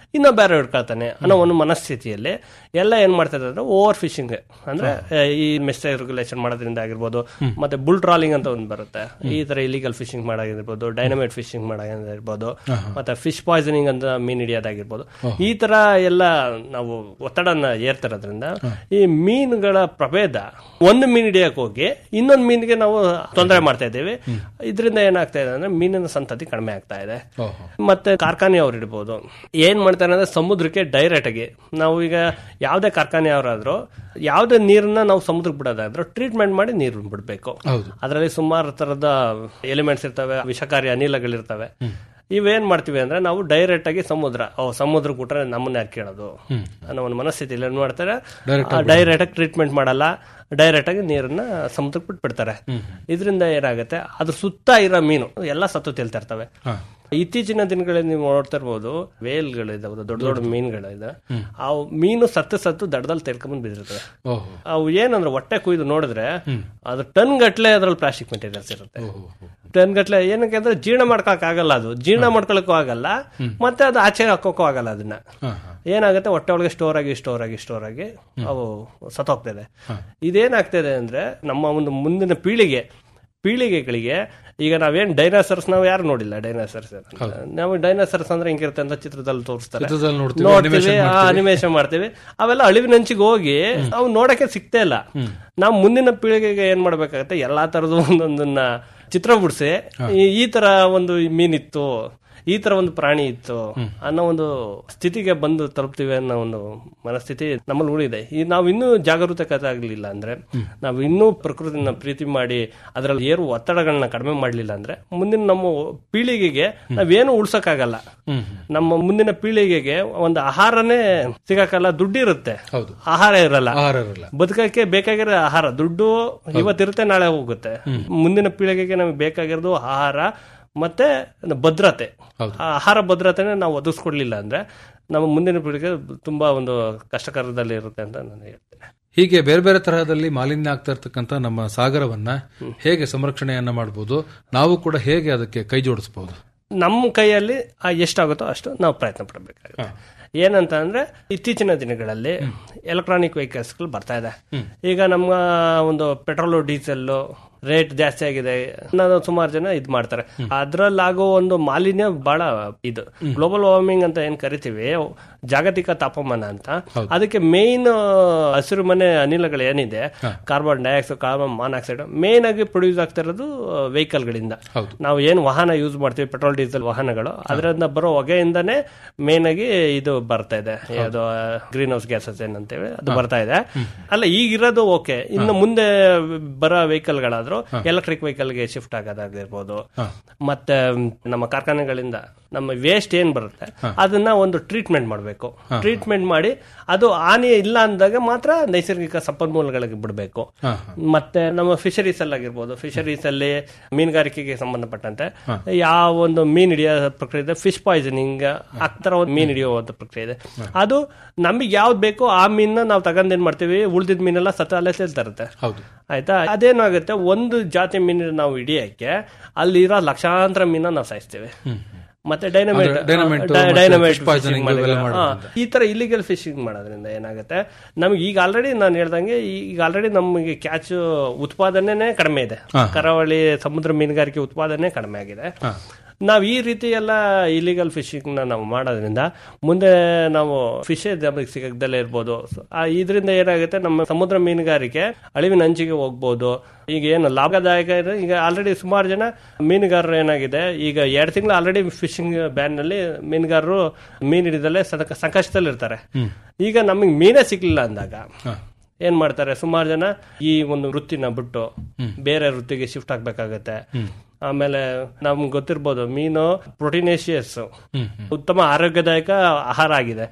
ಇನ್ನೂ ಬೇರೆ ಹಿಡ್ಕೊಳ್ತಾನೆ ಅನ್ನೋ ಒಂದು ಮನಸ್ಥಿತಿಯಲ್ಲಿ ಎಲ್ಲ ಏನ್ ಮಾಡ್ತಾರೆ ಅಂದ್ರೆ ಓವರ್ ಫಿಶಿಂಗ್ ಅಂದ್ರೆ ಆ, ಈ ಮೆಸ್ಟೇಜ್ ರೆಗ್ಯುಲೇಷನ್ ಮಾಡೋದ್ರಿಂದ ಆಗಿರ್ಬೋದು ಮತ್ತೆ ಬುಲ್ ಟ್ರಾಲಿಂಗ್ ಅಂತ ಒಂದು ಬರುತ್ತೆ ಈ ತರ ಇಲಿಗಲ್ ಫಿಶಿಂಗ್ ಮಾಡೋದಿರ್ಬೋದು ಡೈನಮೈಟ್ ಫಿಶಿಂಗ್ ಮಾಡೋದಿರ್ಬೋದು ಮತ್ತೆ ಫಿಶ್ ಪಾಯ್ಸನಿಂಗ್ ಅಂತ ಮೀನ್ ಹಿಡಿಯೋದಾಗಿರ್ಬೋದು ಈ ತರ ಎಲ್ಲ ನಾವು ಒತ್ತಡನ ಏರ್ತಿರೋದ್ರಿಂದ ಈ ಮೀನುಗಳ ಪ್ರಭೇದ ಒಂದು ಮೀನ್ ಹಿಡಿಯಕ್ ಹೋಗಿ ಇನ್ನೊಂದು ಮೀನಿಗೆ ನಾವು ತೊಂದರೆ ಮಾಡ್ತಾ ಇದ್ದೇವೆ ಇದರಿಂದ ಏನಾಗ್ತಾ ಇದೆ ಅಂದ್ರೆ ಮೀನಿನ ಸಂತತಿ ಕಡಿಮೆ ಆಗ್ತಾ ಇದೆ ಮತ್ತೆ ಕಾರ್ಖಾನೆ ಅವ್ರು ಇಡ್ಬೋದು ಏನ್ ಮಾಡ್ತಾರೆ ಅಂದ್ರೆ ಸಮುದ್ರಕ್ಕೆ ಡೈರೆಕ್ಟ್ ಆಗಿ ನಾವು ಈಗ ಯಾವ್ದೇ ಕಾರ್ಖಾನೆ ಅವರಾದ್ರೂ ಯಾವ್ದೇ ನೀರನ್ನ ನಾವು ಸಮುದ್ರಕ್ಕೆ ಬಿಡೋದಾದ್ರೂ ಟ್ರೀಟ್ಮೆಂಟ್ ಮಾಡಿ ನೀರು ಬಿಡಬೇಕು ಹೌದು. ಅದರಲ್ಲಿ ಸುಮಾರು ತರದ ಎಲಿಮೆಂಟ್ಸ್ ಇರ್ತವೆ ವಿಷಕಾರಿ ಅನಿಲಗಳಿರ್ತವೆ ಇವೇನ್ ಮಾಡ್ತೀವಿ ಅಂದ್ರೆ ನಾವು ಡೈರೆಕ್ಟ್ ಆಗಿ ಸಮುದ್ರ ಓ ಸಮುದ್ರ ಬಿಟ್ರೆ ನಮ್ಮನ್ನ ಯಾಕೆ ಕೇಳೋದು ಅನ್ನೋ ಒಂದು ಮನಸ್ಥಿತಿಯಲ್ಲಿ ಏನ್ ಮಾಡ್ತಾರೆ Direct ಆಗಿ ಡೈರೆಕ್ಟ್ ಆಗಿ ಟ್ರೀಟ್ಮೆಂಟ್ ಮಾಡಲ್ಲ ಡೈರೆಕ್ಟ್ ಆಗಿ ನೀರನ್ನ ಸಮುದ್ರಕ್ಕೆ ಬಿಟ್ಬಿಡ್ತಾರೆ ಇದರಿಂದ ಏನಾಗುತ್ತೆ ಅದ್ರ ಸುತ್ತ ಇರೋ ಮೀನು ಎಲ್ಲ ಸತ್ತು ತೇಲ್ತಾ ಇರ್ತವೆ ಇತ್ತೀಚಿನ ದಿನಗಳಲ್ಲಿ ನೀವು ನೋಡ್ತಾ ಇರ್ಬೋದು ವೇಲ್ಗಳು ಇದಾವೆ ದೊಡ್ಡ ದೊಡ್ಡ ಮೀನುಗಳಿದೆ ಆ ಮೀನು ಸತ್ತು ಸತ್ತು ದಡದಲ್ಲಿ ತೆಲ್ಕೊಂಡ್ಬಂದು ಬಿದ್ದಿರ್ತವೆ ಓಹೋ ಅವು ಏನಂದ್ರೆ ಹೊಟ್ಟೆ ಕುಯ್ದು ನೋಡಿದ್ರೆ ಅದು ಟನ್ ಗಟ್ಲೆ ಅದ್ರಲ್ಲಿ ಪ್ಲಾಸ್ಟಿಕ್ ಮೆಟೀರಿಯಲ್ಸ್ ಇರುತ್ತೆ ಟನ್ ಗಟ್ಲೆ ಏನಕ್ಕೆ ಅಂದ್ರೆ ಜೀರ್ಣ ಮಾಡ್ಕೊಳಕ್ ಆಗಲ್ಲ ಅದು ಜೀರ್ಣ ಮಾಡ್ಕೊಳಕ್ಕೂ ಆಗಲ್ಲ ಮತ್ತೆ ಅದು ಆಚೆ ಹಾಕೋಕ್ಕೂ ಆಗಲ್ಲ ಅದನ್ನ ಏನಾಗುತ್ತೆ ಹೊಟ್ಟೆ ಒಳಗೆ ಸ್ಟೋರ್ ಆಗಿ ಸ್ಟೋರ್ ಆಗಿ ಸ್ಟೋರ್ ಆಗಿ ಅವು ಸತ್ತೋಗ್ತದೆ ಇದೇನಾಗ್ತದೆ ಅಂದ್ರೆ ನಮ್ಮ ಒಂದು ಮುಂದಿನ ಪೀಳಿಗೆ ಪೀಳಿಗೆಗಳಿಗೆ ಈಗ ನಾವೇನ್ ಡೈನಾಸರ್ಸ್ ನಾವು ಯಾರು ನೋಡಿಲ್ಲ ಡೈನಾಸರ್ಸ್ ನಾವು ಡೈನಾಸರ್ಸ್ ಅಂದ್ರೆ ಹಿಂಗಿರುತ್ತೆ ಅಂತ ಚಿತ್ರದಲ್ಲಿ ತೋರಿಸ್ತಾರೆ ಚಿತ್ರದಲ್ಲಿ ನೋಡ್ತೀವಿ, ನೋಡ್ತೀವಿ animation ಮಾಡ್ತೀವಿ. ಅನಿಮೇಷನ್ ಮಾಡ್ತೀವಿ ಅವೆಲ್ಲ ಅಳಿವಿನಂಚಿಗೆ ಹೋಗಿ ಅವು ನೋಡಕ್ಕೆ ಸಿಗ್ತಾ ಇಲ್ಲ ನಾವು ಮುಂದಿನ ಪೀಳಿಗೆಗೆ ಏನ್ ಮಾಡ್ಬೇಕಾಗತ್ತೆ ಎಲ್ಲಾ ತರದ ಒಂದೊಂದನ್ನ ಚಿತ್ರ ಬಿಡಿಸಿ ಈ ತರ ಒಂದು ಮೀನಿತ್ತು ಈ ತರ ಒಂದು ಪ್ರಾಣಿ ಇತ್ತು ಅನ್ನೋ ಒಂದು ಸ್ಥಿತಿಗೆ ಬಂದು ತಲುಪ್ತೀವಿ ಅನ್ನೋ ಒಂದು ಮನಸ್ಥಿತಿ ನಮ್ಮಲ್ಲಿ ಉಳಿದೆ ಈ ನಾವು ಇನ್ನೂ ಜಾಗರೂಕತೆ ಆಗಲಿಲ್ಲ ಅಂದ್ರೆ ನಾವು ಇನ್ನೂ ಪ್ರಕೃತಿನ ಪ್ರೀತಿ ಮಾಡಿ ಅದರಲ್ಲಿ ಏರು ಒತ್ತಡಗಳನ್ನ ಕಡಿಮೆ ಮಾಡಲಿಲ್ಲ ಅಂದ್ರೆ ಮುಂದಿನ ನಮ್ಮ ಪೀಳಿಗೆಗೆ ನಾವೇನು ಉಳ್ಸಕ್ಕಾಗಲ್ಲ ನಮ್ಮ ಮುಂದಿನ ಪೀಳಿಗೆಗೆ ಒಂದು ಆಹಾರನೇ ಸಿಗಕ್ಕಲ್ಲ ದುಡ್ಡು ಇರುತ್ತೆ ಹೌದು. ಆಹಾರ ಇರಲ್ಲ ಆಹಾರ ಇರಲ್ಲ. ಬದುಕಕ್ಕೆ ಬೇಕಾಗಿರೋ ಆಹಾರ ದುಡ್ಡು ಇವತ್ತಿರುತ್ತೆ ನಾಳೆ ಹೋಗುತ್ತೆ ಮುಂದಿನ ಪೀಳಿಗೆಗೆ ನಮಗೆ ಬೇಕಾಗಿರೋದು ಆಹಾರ ಮತ್ತೆ ಭದ್ರತೆ ಆ ಆಹಾರ ಭದ್ರತೆನ ನಾವು ಒದಗಿಸ್ಕೊಡ್ಲಿಲ್ಲ ಅಂದ್ರೆ ನಮ್ಮ ಮುಂದಿನ ಪೀಳಿಗೆ ತುಂಬಾ ಒಂದು ಕಷ್ಟಕರದಲ್ಲಿ ಇರುತ್ತೆ ಅಂತ ನಾನು ಹೇಳ್ತೇನೆ ಹೀಗೆ ಬೇರೆ ಬೇರೆ ತರಹದಲ್ಲಿ ಮಾಲಿನ್ಯ ಆಗ್ತಾ ಇರ್ತಕ್ಕಂಥ ನಮ್ಮ ಸಾಗರವನ್ನ ಹೇಗೆ ಸಂರಕ್ಷಣೆಯನ್ನ ಮಾಡಬಹುದು ನಾವು ಕೂಡ ಹೇಗೆ ಅದಕ್ಕೆ ಕೈ ಜೋಡಿಸಬಹುದು ನಮ್ಮ ಕೈಯಲ್ಲಿ ಆ ಎಷ್ಟಾಗುತ್ತೋ ಅಷ್ಟು ನಾವು ಪ್ರಯತ್ನ ಪಡಬೇಕಾಗುತ್ತೆ ಏನಂತ ಅಂದ್ರೆ ಇತ್ತೀಚಿನ ದಿನಗಳಲ್ಲಿ ಎಲೆಕ್ಟ್ರಾನಿಕ್ ವೆಹಿಕಲ್ಸ್ಗಳು ಬರ್ತಾ ಇದೆ ಈಗ ನಮ್ಮ ಒಂದು ಪೆಟ್ರೋಲ್ ಡೀಸೆಲ್ ರೇಟ್ ಜಾಸ್ತಿ ಆಗಿದೆ ಅನ್ನೋದು ಸುಮಾರು ಜನ ಇದ್ ಮಾಡ್ತಾರೆ ಅದ್ರಲ್ಲಾಗೋ ಒಂದು ಮಾಲಿನ್ಯ ಬಹಳ ಇದು ಗ್ಲೋಬಲ್ ವಾರ್ಮಿಂಗ್ ಅಂತ ಏನ್ ಕರಿತೀವಿ ಜಾಗತಿಕ ತಾಪಮಾನ ಅಂತ ಅದಕ್ಕೆ ಮೇನ್ ಹಸಿರು ಮನೆ ಅನಿಲಗಳು ಏನಿದೆ carbon dioxide carbon monoxide main ಆಗಿ ಪ್ರೊಡ್ಯೂಸ್ ಆಗ್ತಾ ಇರೋದು ವೆಹಿಕಲ್ ಗಳಿಂದ ನಾವು ಏನು ವಾಹನ ಯೂಸ್ ಮಾಡ್ತೀವಿ ಪೆಟ್ರೋಲ್ ಡೀಸೆಲ್ ವಾಹನಗಳು ಅದರಿಂದ ಬರೋ ಹೊಗೆಯಿಂದಾನೇ ಮೇನ್ ಆಗಿ ಇದು ಬರ್ತಾ ಇದೆ ಅದು ಗ್ರೀನ್ ಹೌಸ್ ಗ್ಯಾಸಸ್ ಏನಂತೇವೆ ಅದು ಬರ್ತಾ ಇದೆ ಅಲ್ಲ ಈಗಿರೋದು ಓಕೆ ಇನ್ನು ಮುಂದೆ ಬರೋ ವೆಹಿಕಲ್ ಗಳಾದ್ರೂ ಎಲೆಕ್ಟ್ರಿಕ್ ವೆಹಿಕಲ್ ಗೆ ಶಿಫ್ಟ್ ಆಗೋದಾಗಿರ್ಬೋದು ಮತ್ತೆ ನಮ್ಮ ಕಾರ್ಖಾನೆಗಳಿಂದ ನಮ್ಮ ವೇಸ್ಟ್ ಏನ್ ಬರುತ್ತೆ ಅದನ್ನ ಒಂದು ಟ್ರೀಟ್ಮೆಂಟ್ ಮಾಡಬೇಕು ಟ್ರೀಟ್ಮೆಂಟ್ ಮಾಡಿ ಅದು ಹಾನಿ ಇಲ್ಲ ಅಂದಾಗ ಮಾತ್ರ ನೈಸರ್ಗಿಕ ಸಂಪನ್ಮೂಲಗಳಿಗೆ ಬಿಡಬೇಕು ಮತ್ತೆ ನಮ್ಮ ಫಿಶರೀಸ್ ಅಲ್ಲಿ ಆಗಿರ್ಬೋದು ಫಿಶರೀಸ್ ಅಲ್ಲಿ ಮೀನುಗಾರಿಕೆಗೆ ಸಂಬಂಧಪಟ್ಟಂತೆ ಯಾವ ಒಂದು ಮೀನ್ ಹಿಡಿಯೋ ಪ್ರಕ್ರಿಯೆ ಇದೆ ಫಿಶ್ ಪಾಯ್ಸನಿಂಗ್ ಆ ತರ ಒಂದು ಮೀನ್ ಹಿಡಿಯುವಂತ ಪ್ರಕ್ರಿಯೆ ಇದೆ ಅದು ನಮಗೆ ಯಾವ್ದು ಬೇಕೋ ಆ ಮೀನ್ನ ನಾವು ತಗೊಂಡ್ ಏನ್ ಮಾಡ್ತೀವಿ ಉಳಿದಿದ್ ಮೀನೆಲ್ಲ ಸತ್ತ ಅಲ್ಲೇ ಸೇಲ್ತಾ ಇರುತ್ತೆ ಹೌದು ಆಯ್ತಾ ಅದೇನಾಗುತ್ತೆ ಒಂದು ಜಾತಿ ಮೀನಿನ ನಾವು ಹಿಡಿಯಕ್ಕೆ ಅಲ್ಲಿರೋ ಲಕ್ಷಾಂತರ ಮೀನ ನಾವು ಸಾಯಿಸ್ತೇವೆ ಮತ್ತೆ ಡೈನಮೈಟ್ ಅಂದ್ರೆ dynamite ಮತ್ತೆ ಡೈನಮೈಟ್ fish poisoning ಇವೆಲ್ಲ ಮಾಡೋದ್ರಿಂದ. ಈ ತರ ಇಲ್ಲಿಗಲ್ ಫಿಶಿಂಗ್ ಮಾಡೋದ್ರಿಂದ ಏನಾಗುತ್ತೆ ನಮ್ಗೆ ಈಗ ಆಲ್ರೆಡಿ ನಾನು ಹೇಳ್ದಂಗೆ ಈಗ ಆಲ್ರೆಡಿ ನಮಗೆ ಕ್ಯಾಚ್ ಉತ್ಪಾದನೆ ಕಡಿಮೆ ಇದೆ ಕರಾವಳಿ ಸಮುದ್ರ ಮೀನುಗಾರಿಕೆ ಉತ್ಪಾದನೆ ಕಡಿಮೆ ಆಗಿದೆ ನಾವು ಈ ರೀತಿ ಎಲ್ಲ ಇಲಿಗಲ್ ಫಿಶಿಂಗ್ ನ ನಾವು ಮಾಡೋದ್ರಿಂದ ಮುಂದೆ ನಾವು ಫಿಶ್ ನಮಗೆ ಸಿಗದಲ್ಲೇ ಇರ್ಬೋದು So, ಆ ಇದರಿಂದ ಏನಾಗುತ್ತೆ ನಮ್ಮ ಸಮುದ್ರ ಮೀನುಗಾರಿಕೆ ಅಳಿವಿನ ಅಂಚಿಗೆ ಹೋಗ್ಬೋದು ಈಗ ಏನು ಲಾಭದಾಯಕ ಇದೆ ಈಗ ಆಲ್ರೆಡಿ ಸುಮಾರು ಜನ ಮೀನುಗಾರರು ಏನಾಗಿದೆ ಈಗ ಎರಡು ತಿಂಗಳು ಆಲ್ರೆಡಿ ಫಿಶಿಂಗ್ ಬ್ಯಾನ್ ನಲ್ಲಿ ಮೀನುಗಾರರು ಮೀನು ಹಿಡಿದಲ್ಲೇ ಸದಕ ಸಂಕಷ್ಟದಲ್ಲಿ ಇರ್ತಾರೆ ಈಗ ನಮಗೆ ಮೀನೇ ಸಿಗ್ಲಿಲ್ಲ ಅಂದಾಗ ಏನ್ ಮಾಡ್ತಾರೆ ಸುಮಾರು ಜನ ಈ ಒಂದು ವೃತ್ತಿನ ಬಿಟ್ಟು ಬೇರೆ ವೃತ್ತಿಗೆ ಶಿಫ್ಟ್ ಆಗ್ಬೇಕಾಗತ್ತೆ ಆಮೇಲೆ ನಮ್ಗೆ ಗೊತ್ತಿರ್ಬೋದು ಮೀನು ಪ್ರೋಟೀನೇಷಿಯಸ್ ಉತ್ತಮ ಆರೋಗ್ಯದಾಯಕ ಆಹಾರ ಆಗಿದೆ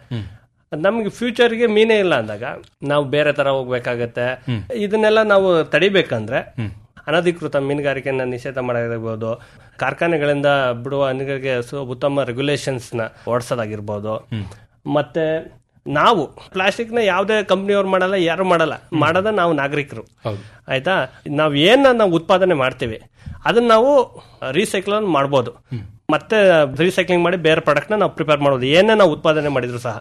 ನಮ್ಗೆ ಫ್ಯೂಚರ್ಗೆ ಮೀನೇ ಇಲ್ಲ ಅಂದಾಗ ನಾವು ಬೇರೆ ತರ ಹೋಗ್ಬೇಕಾಗತ್ತೆ ಇದನ್ನೆಲ್ಲ ನಾವು ತಡಿಬೇಕಂದ್ರೆ ಅನಧಿಕೃತ ಮೀನುಗಾರಿಕೆಯನ್ನ ನಿಷೇಧ ಮಾಡೋದಿರ್ಬೋದು ಕಾರ್ಖಾನೆಗಳಿಂದ ಬಿಡುವ ಅನಿಲಗಳಿಗೆ ಸು- ಉತ್ತಮ ರೆಗ್ಯುಲೇಷನ್ಸ್ ನ ಓಡಿಸೋದಾಗಿರ್ಬೋದು ಮತ್ತೆ ನಾವು ಪ್ಲಾಸ್ಟಿಕ್ ನ ಯಾವುದೇ ಕಂಪ್ನಿಯವ್ರು ಮಾಡಲ್ಲ ಯಾರು ಮಾಡಲ್ಲ ಮಾಡೋದ ನಾವು ನಾಗರಿಕರು ಹೌದು ಆಯ್ತಾ ನಾವ್ ಏನ್ ನಾವು ಉತ್ಪಾದನೆ ಮಾಡ್ತೀವಿ ಅದನ್ನ ನಾವು ರೀಸೈಕಲ್ ಮಾಡ್ಬೋದು ಮತ್ತೆ ರೀಸೈಕ್ಲಿಂಗ್ ಮಾಡಿ ಬೇರೆ ಪ್ರಾಡಕ್ಟ್ ನ ನಾವು ಪ್ರಿಪೇರ್ ಮಾಡೋದು ಏನೇ ನಾವು ಉತ್ಪಾದನೆ ಮಾಡಿದ್ರು ಸಹ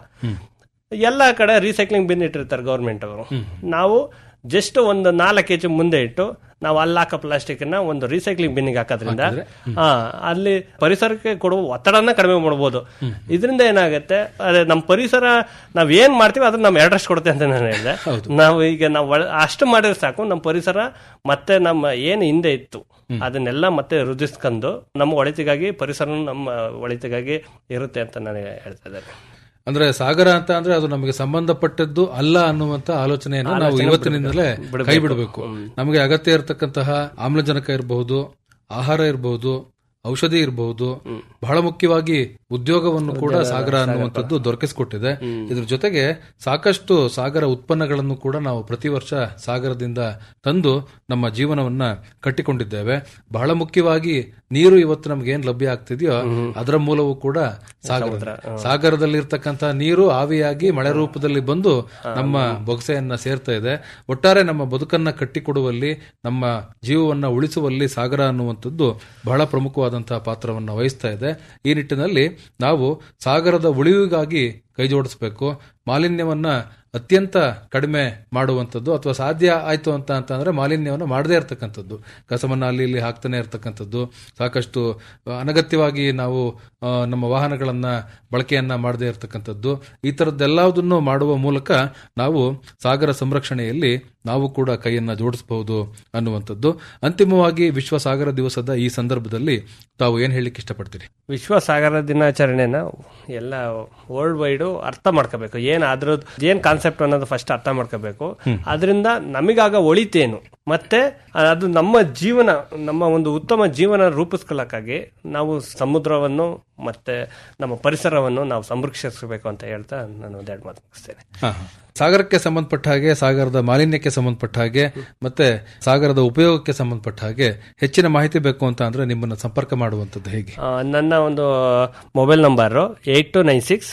ಎಲ್ಲ ಕಡೆ ರೀಸೈಕ್ಲಿಂಗ್ ಬಿನ್ ಇಟ್ಟಿರ್ತಾರೆ ಗೌರ್ಮೆಂಟ್ ಅವರು ನಾವು ಜಸ್ಟ್ ಒಂದು ನಾಲ್ಕು ಕೆಜಿ ಮುಂದೆ ಇಟ್ಟು ನಾವು ಅಲ್ಲಿ ಹಾಕೋ ಪ್ಲಾಸ್ಟಿಕ್ ನ ಒಂದು ರೀಸೈಕ್ಲಿಂಗ್ ಬಿನ್ನಿಗೆ ಹಾಕೋದ್ರಿಂದ ಹಾ ಅಲ್ಲಿ ಪರಿಸರಕ್ಕೆ ಕೊಡುವ ಒತ್ತಡನ ಕಡಿಮೆ ಮಾಡ್ಬೋದು ಇದರಿಂದ ಏನಾಗುತ್ತೆ ಅದೇ ನಮ್ಮ ಪರಿಸರ ನಾವ್ ಏನ್ ಮಾಡ್ತೀವಿ ಅದನ್ನ ನಾವು ಎರಡರಷ್ಟು ಕೊಡುತ್ತೆ ಅಂತ ನಾನು ಹೇಳಿದೆ ನಾವು ಈಗ ನಾವು ಒಳ- ಅಷ್ಟು ಮಾಡಿದ್ರೆ ಸಾಕು ನಮ್ಮ ಪರಿಸರ ಮತ್ತೆ ನಮ್ಮ ಏನು ಹಿಂದೆ ಇತ್ತು ಅದನ್ನೆಲ್ಲ ಮತ್ತೆ ವೃದ್ಧಿಸ್ಕೊಂಡು ನಮ್ಮ ಒಳಿತಿಗಾಗಿ ಪರಿಸರ ನಮ್ಮ ಒಳಿತಿಗಾಗಿ ಇರುತ್ತೆ ಅಂತ ನಾನು ಹೇಳ್ತಾ ಇದ್ದೇನೆ ಅಂದ್ರೆ ಸಾಗರ ಅಂತ ಅಂದ್ರೆ ಅದು ನಮಗೆ ಸಂಬಂಧಪಟ್ಟದ್ದು ಅಲ್ಲ ಅನ್ನುವಂತ ಆಲೋಚನೆಯನ್ನು ನಾವು ಆಲೋಚನೆ ಇವತ್ತಿನಿಂದಲೇ ಬಿಡ್ಬೇಕು. ಕೈ ಬಿಡಬೇಕು ನಮಗೆ ಅಗತ್ಯ ಇರತಕ್ಕಂತಹ ಆಮ್ಲಜನಕ ಇರಬಹುದು ಆಹಾರ ಇರಬಹುದು ಔಷಧಿ ಇರಬಹುದು ಬಹಳ ಮುಖ್ಯವಾಗಿ ಉದ್ಯೋಗವನ್ನು ಕೂಡ ಸಾಗರ ಅನ್ನುವಂಥದ್ದು ದೊರಕಿಸಿಕೊಟ್ಟಿದೆ ಇದ್ರ ಜೊತೆಗೆ ಸಾಕಷ್ಟು ಸಾಗರ ಉತ್ಪನ್ನಗಳನ್ನು ಕೂಡ ನಾವು ಪ್ರತಿ ವರ್ಷ ಸಾಗರದಿಂದ ತಂದು ನಮ್ಮ ಜೀವನವನ್ನ ಕಟ್ಟಿಕೊಂಡಿದ್ದೇವೆ ಬಹಳ ಮುಖ್ಯವಾಗಿ ನೀರು ಇವತ್ತು ನಮ್ಗೆ ಏನ್ ಲಭ್ಯ ಆಗ್ತಿದೆಯೋ ಅದರ ಮೂಲವೂ ಕೂಡ ಸಾಗರ ಸಾಗರದಲ್ಲಿ ಇರ್ತಕ್ಕಂಥ ನೀರು ಆವಿಯಾಗಿ ಮಳೆ ರೂಪದಲ್ಲಿ ಬಂದು ನಮ್ಮ ಬೊಗಸೆಯನ್ನ ಸೇರ್ತಾ ಇದೆ ಒಟ್ಟಾರೆ ನಮ್ಮ ಬದುಕನ್ನ ಕಟ್ಟಿಕೊಡುವಲ್ಲಿ ನಮ್ಮ ಜೀವವನ್ನ ಉಳಿಸುವಲ್ಲಿ ಸಾಗರ ಅನ್ನುವಂಥದ್ದು ಬಹಳ ಪ್ರಮುಖವಾದಂತಹ ಪಾತ್ರವನ್ನು ವಹಿಸ್ತಾ ಇದೆ ಈ ನಿಟ್ಟಿನಲ್ಲಿ ನಾವು ಸಾಗರದ ಉಳಿವಿಗಾಗಿ ಕೈ ಜೋಡಿಸಬೇಕು ಮಾಲಿನ್ಯವನ್ನ ಅತ್ಯಂತ ಕಡಿಮೆ ಮಾಡುವಂಥದ್ದು ಅಥವಾ ಸಾಧ್ಯ ಆಯ್ತು ಅಂತ ಅಂತಂದ್ರೆ ಮಾಲಿನ್ಯವನ್ನು ಮಾಡದೇ ಇರತಕ್ಕಂಥದ್ದು ಕಸವನ್ನ ಅಲ್ಲಿ ಇಲ್ಲಿ ಹಾಕ್ತಾನೆ ಇರತಕ್ಕಂಥದ್ದು ಸಾಕಷ್ಟು ಅನಗತ್ಯವಾಗಿ ನಾವು ಆ, ನಮ್ಮ ವಾಹನಗಳನ್ನ ಬಳಕೆಯನ್ನ ಮಾಡದೇ ಇರತಕ್ಕಂಥದ್ದು ಈ ತರದ್ದೆಲ್ಲದನ್ನು ಮಾಡುವ ಮೂಲಕ ನಾವು ಸಾಗರ ಸಂರಕ್ಷಣೆಯಲ್ಲಿ ನಾವು ಕೂಡ ಕೈಯನ್ನ ಜೋಡಿಸಬಹುದು ಅನ್ನುವಂಥದ್ದು ಅಂತಿಮವಾಗಿ ವಿಶ್ವ ಸಾಗರ ದಿವಸದ ಈ ಸಂದರ್ಭದಲ್ಲಿ ತಾವು ಏನ್ ಹೇಳಲಿಕ್ಕೆ ಇಷ್ಟಪಡ್ತೀರಿ ವಿಶ್ವ ಸಾಗರ ದಿನಾಚರಣೆನ ಎಲ್ಲ ವರ್ಲ್ಡ್ ವೈಡ್ ಅರ್ಥ ಮಾಡ್ಕೋಬೇಕು ಏನ್ ಅದ್ರದ್ದು ಏನ್ ಕಾನ್ಸೆಪ್ಟ್ ಅನ್ನೋದು ಫಸ್ಟ್ ಅರ್ಥ ಮಾಡ್ಕೋಬೇಕು ಅದರಿಂದ ನಮಗಾಗ ಒಳಿತೇನು ಮತ್ತೆ ಅದು ನಮ್ಮ ಜೀವನ ನಮ್ಮ ಒಂದು ಉತ್ತಮ ಜೀವನ ರೂಪಿಸ್ಕೊಳ್ಳಕ್ಕಾಗಿ ನಾವು ಸಮುದ್ರವನ್ನು ಮತ್ತೆ ನಮ್ಮ ಪರಿಸರವನ್ನು ನಾವು ಸಂರಕ್ಷಿಸಬೇಕು ಅಂತ ಹೇಳ್ತಾ ನಾನು ಒಂದೆರಡು ಮಾತು ಮುಗಿಸ್ತೇನೆ ಹಾ, ಹಾ. ಸಾಗರಕ್ಕೆ ಸಂಬಂಧಪಟ್ಟ ಹಾಗೆ ಸಾಗರದ ಮಾಲಿನ್ಯಕ್ಕೆ ಸಂಬಂಧಪಟ್ಟ ಹಾಗೆ ಮತ್ತೆ ಸಾಗರದ ಉಪಯೋಗಕ್ಕೆ ಸಂಬಂಧಪಟ್ಟ ಹಾಗೆ ಹೆಚ್ಚಿನ ಮಾಹಿತಿ ಬೇಕು ಅಂತ ಅಂದ್ರೆ ನಿಮ್ಮನ್ನ ಸಂಪರ್ಕ ಮಾಡುವಂತದ್ದು ಹೇಗೆ ಆ, ನನ್ನ ಒಂದು mobile number eight two nine six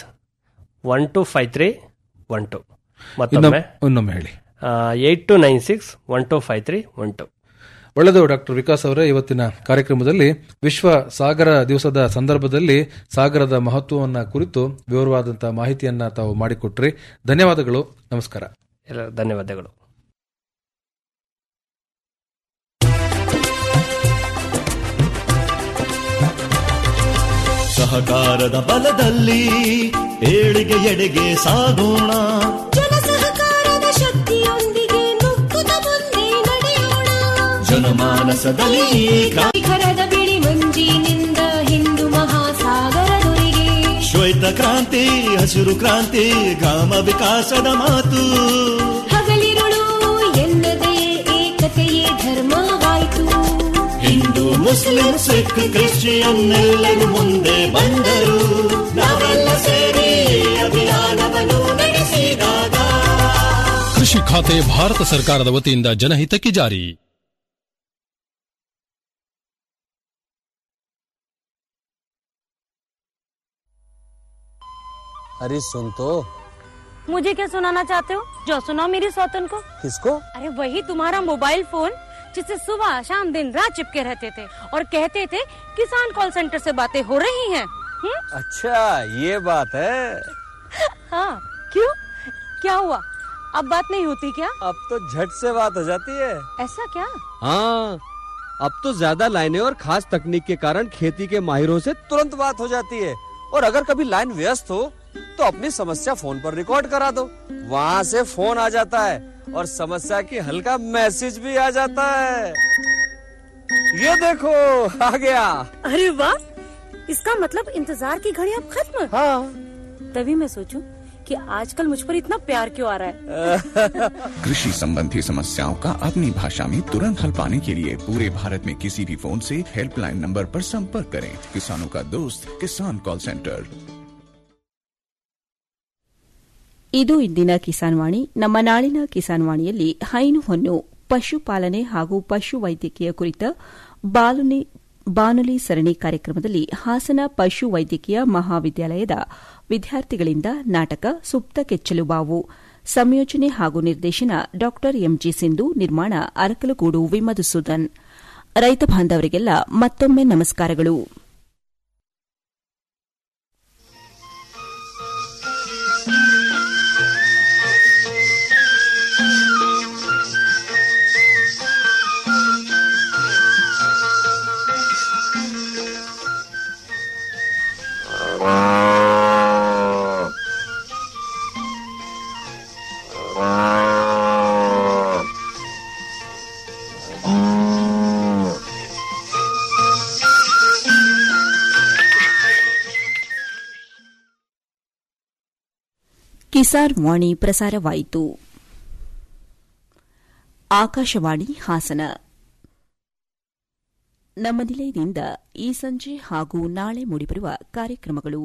one two five three one two ಮತ್ತೊಮ್ಮೆ ಇನ್ನೊಮ್ಮೆ ಇನ್ನೊಮ್ಮೆ ಹೇಳಿ eight two nine six one two five three one two ಒಳ್ಳೆಯದು ಡಾಕ್ಟರ್ ವಿಕಾಸ್ ಅವರೇ ಇವತ್ತಿನ ಕಾರ್ಯಕ್ರಮದಲ್ಲಿ ವಿಶ್ವ ಸಾಗರ ದಿವಸದ ಸಂದರ್ಭದಲ್ಲಿ ಸಾಗರದ ಮಹತ್ವವನ್ನ ಕುರಿತು ವಿವರವಾದಂತಹ ಮಾಹಿತಿಯನ್ನ ತಾವು ಮಾಡಿಕೊಟ್ರಿ ಧನ್ಯವಾದಗಳು ನಮಸ್ಕಾರ ಎಲ್ಲ ಧನ್ಯವಾದಗಳು ಸಹಕಾರದ ಬಲದಲ್ಲಿ ಏಳಿಗೆ ಎಡೆಗೆ ಸಾಗೋಣ ಜನಸಹಕಾರದ ಶಕ್ತಿಯೊಂದಿಗೆ ನುಗ್ಗುತ್ತ ಮುಂದೆ ನಡೆಯೋಣ ಜನಮಾನಸದಲ್ಲಿ ಈಗ ಶಿಖರದ ಬಿಳಿ ಮಂಜಿನಿಂದ ಹಿಂದೂ ಮಹಾಸಾಗರದೊರೆಗೆ ಶ್ವೇತ ಕ್ರಾಂತಿ ಹಸಿರು ಕ್ರಾಂತಿ ಗ್ರಾಮ ವಿಕಾಸದ ಮಾತು ಹಗಲಿರುಳು ಎನ್ನದೇ ಏಕತೆಯೇ ಧರ್ಮವಾಯಿತು ಹಿಂದೂ ಮುಸ್ಲಿಂ ಸಿಖ್ ಕ್ರಿಶ್ಚಿಯನ್ ಎಲ್ಲರೂ ಮುಂದೆ ಬಂದರು ನಾವೆಲ್ಲ ಸೇರಿ ಅಭಿಯಾನವನ್ನು ನಡೆಸಿದಾಗ ಕೃಷಿ ಖಾತೆ ಭಾರತ ಸರ್ಕಾರದ ವತಿಯಿಂದ ಜನಹಿತಕ್ಕೆ ಜಾರಿ अरे सुन तो मुझे क्या सुनाना चाहते हो जो सुनाओ मेरी सौतन को किसको अरे वही तुम्हारा मोबाइल फोन जिससे सुबह शाम दिन रात चिपके रहते थे और कहते थे किसान कॉल सेंटर से बातें हो रही हैं हम्म? अच्छा ये बात है हाँ क्यों क्या हुआ अब बात नहीं होती क्या अब तो झट से बात हो जाती है ऐसा क्या हाँ अब तो ज्यादा लाइनें और खास तकनीक के कारण खेती के माहिरों से तुरंत बात हो जाती है और अगर कभी लाइन व्यस्त हो तो अपनी समस्या फोन पर रिकॉर्ड करा दो वहाँ से फोन आ जाता है और समस्या की हल का मैसेज भी आ जाता है ये देखो आ गया अरे वाह इसका मतलब इंतजार की घड़ी अब खत्म हाँ तभी मैं सोचूं कि आजकल मुझ पर इतना प्यार क्यों आ रहा है कृषि संबंधी समस्याओं का अपनी भाषा में तुरंत हल पाने के लिए पूरे भारत में किसी भी फोन से हेल्पलाइन नंबर पर संपर्क करें किसानों का दोस्त किसान कॉल सेंटर ಇದು ಇಂದಿನ ಕಿಸಾನ್ ವಾಣಿ ನಮ್ಮ ನಾಳಿನ ಕಿಸಾನ್ ವಾಣಿಯಲ್ಲಿ ಹೈನು ಹೊನ್ನು ಪಶುಪಾಲನೆ ಹಾಗೂ ಪಶು ವೈದ್ಯಕೀಯ ಕುರಿತ ಬಾನುಲಿ ಬಾನುಲಿ ಸರಣಿ ಕಾರ್ಯಕ್ರಮದಲ್ಲಿ ಹಾಸನ ಪಶು ವೈದ್ಯಕೀಯ ಮಹಾವಿದ್ಯಾಲಯದ ವಿದ್ಯಾರ್ಥಿಗಳಿಂದ ನಾಟಕ ಸುಪ್ತ ಕೆಚ್ಚಲು ಬಾವು ಸಂಯೋಜನೆ ಹಾಗೂ ನಿರ್ದೇಶನ ಡಾ ಎಂಜಿ ಸಿಂಧು ನಿರ್ಮಾಣ ಅರಕಲಗೂಡು ವಿಮಧುಸೂದನ್ ರೈತ ಬಾಂಧವರಿಗೆಲ್ಲ ಮತ್ತೊಮ್ಮೆ ನಮಸ್ಕಾರಗಳು ಕಿಸಾನ್ ವಾಣಿ ಪ್ರಸಾರವಾಯಿತು ಆಕಾಶವಾಣಿ ಹಾಸನ ನಮ್ಮ ನಿಲಯದಿಂದ ಈ ಸಂಜೆ ಹಾಗೂ ನಾಳೆ ಮೂಡಿಬರುವ ಕಾರ್ಯಕ್ರಮಗಳು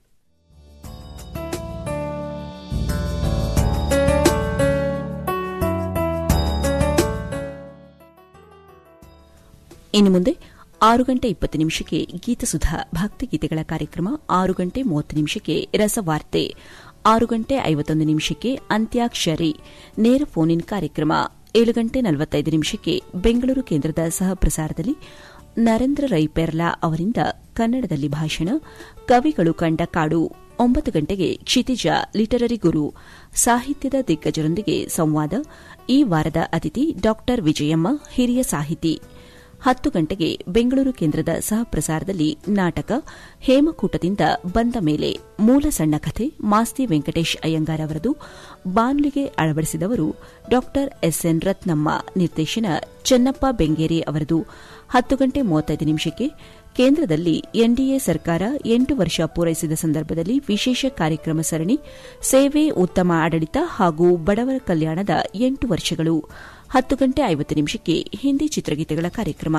ಇನ್ನು ಮುಂದೆ ಆರು ಗಂಟೆ ಇಪ್ಪತ್ತು ನಿಮಿಷಕ್ಕೆ ಗೀತಸುಧಾ ಭಕ್ತಿಗೀತೆಗಳ ಕಾರ್ಯಕ್ರಮ ಆರು ಗಂಟೆ ಮೂವತ್ತು ನಿಮಿಷಕ್ಕೆ ರಸವಾರ್ತೆ ಆರು ಗಂಟೆ ಐವತ್ತೊಂದು ನಿಮಿಷಕ್ಕೆ ಅಂತ್ಯಾಕ್ಷರಿ ನೇರ ಫೋನ್ ಇನ್ ಕಾರ್ಯಕ್ರಮ ಏಳು ಗಂಟೆ ನಲವತ್ತೈದು ನಿಮಿಷಕ್ಕೆ ಬೆಂಗಳೂರು ಕೇಂದ್ರದ ಸಹ ಪ್ರಸಾರದಲ್ಲಿ ನರೇಂದ್ರ ರೈಪೆರ್ಲಾ ಅವರಿಂದ ಕನ್ನಡದಲ್ಲಿ ಭಾಷಣ ಕವಿಗಳು ಕಂಡ ಕಾಡು ಒಂಬತ್ತು ಗಂಟೆಗೆ ಕ್ಷಿತಿಜ ಲಿಟರರಿ ಗುರು ಸಾಹಿತ್ಯದ ದಿಗ್ಗಜರೊಂದಿಗೆ ಸಂವಾದ ಈ ವಾರದ ಅತಿಥಿ ಡಾ ವಿಜಯಮ್ಮ ಹಿರಿಯ ಸಾಹಿತಿ ಹತ್ತು ಗಂಟೆಗೆ ಬೆಂಗಳೂರು ಕೇಂದ್ರದ ಸಹ ಪ್ರಸಾರದಲ್ಲಿ ನಾಟಕ ಹೇಮಕೂಟದಿಂದ ಬಂದ ಮೇಲೆ ಮೂಲ ಸಣ್ಣ ಕಥೆ ಮಾಸ್ತಿ ವೆಂಕಟೇಶ್ ಅಯ್ಯಂಗಾರ್ ಅವರದು ಬಾನುಲಿಗೆ ಅಳವಡಿಸಿದವರು ಡಾ ಎಸ್ಎನ್ ರತ್ನಮ್ಮ ನಿರ್ದೇಶನ ಚೆನ್ನಪ್ಪ ಬೆಂಗೇರಿ ಅವರದು ಹತ್ತು ಗಂಟೆ ಮೂವತ್ತೈದು ನಿಮಿಷಕ್ಕೆ ಕೇಂದ್ರದಲ್ಲಿ ಎನ್ಡಿಎ ಸರ್ಕಾರ ಎಂಟು ವರ್ಷ ಪೂರೈಸಿದ ಸಂದರ್ಭದಲ್ಲಿ ವಿಶೇಷ ಕಾರ್ಯಕ್ರಮ ಸರಣಿ ಸೇವೆ ಉತ್ತಮ ಆಡಳಿತ ಹಾಗೂ ಬಡವರ ಕಲ್ಯಾಣದ ಎಂಟು ವರ್ಷಗಳು ಹತ್ತು ಗಂಟೆ ಐವತ್ತು ನಿಮಿಷಕ್ಕೆ ಹಿಂದಿ ಚಿತ್ರಗೀತೆಗಳ ಕಾರ್ಯಕ್ರಮ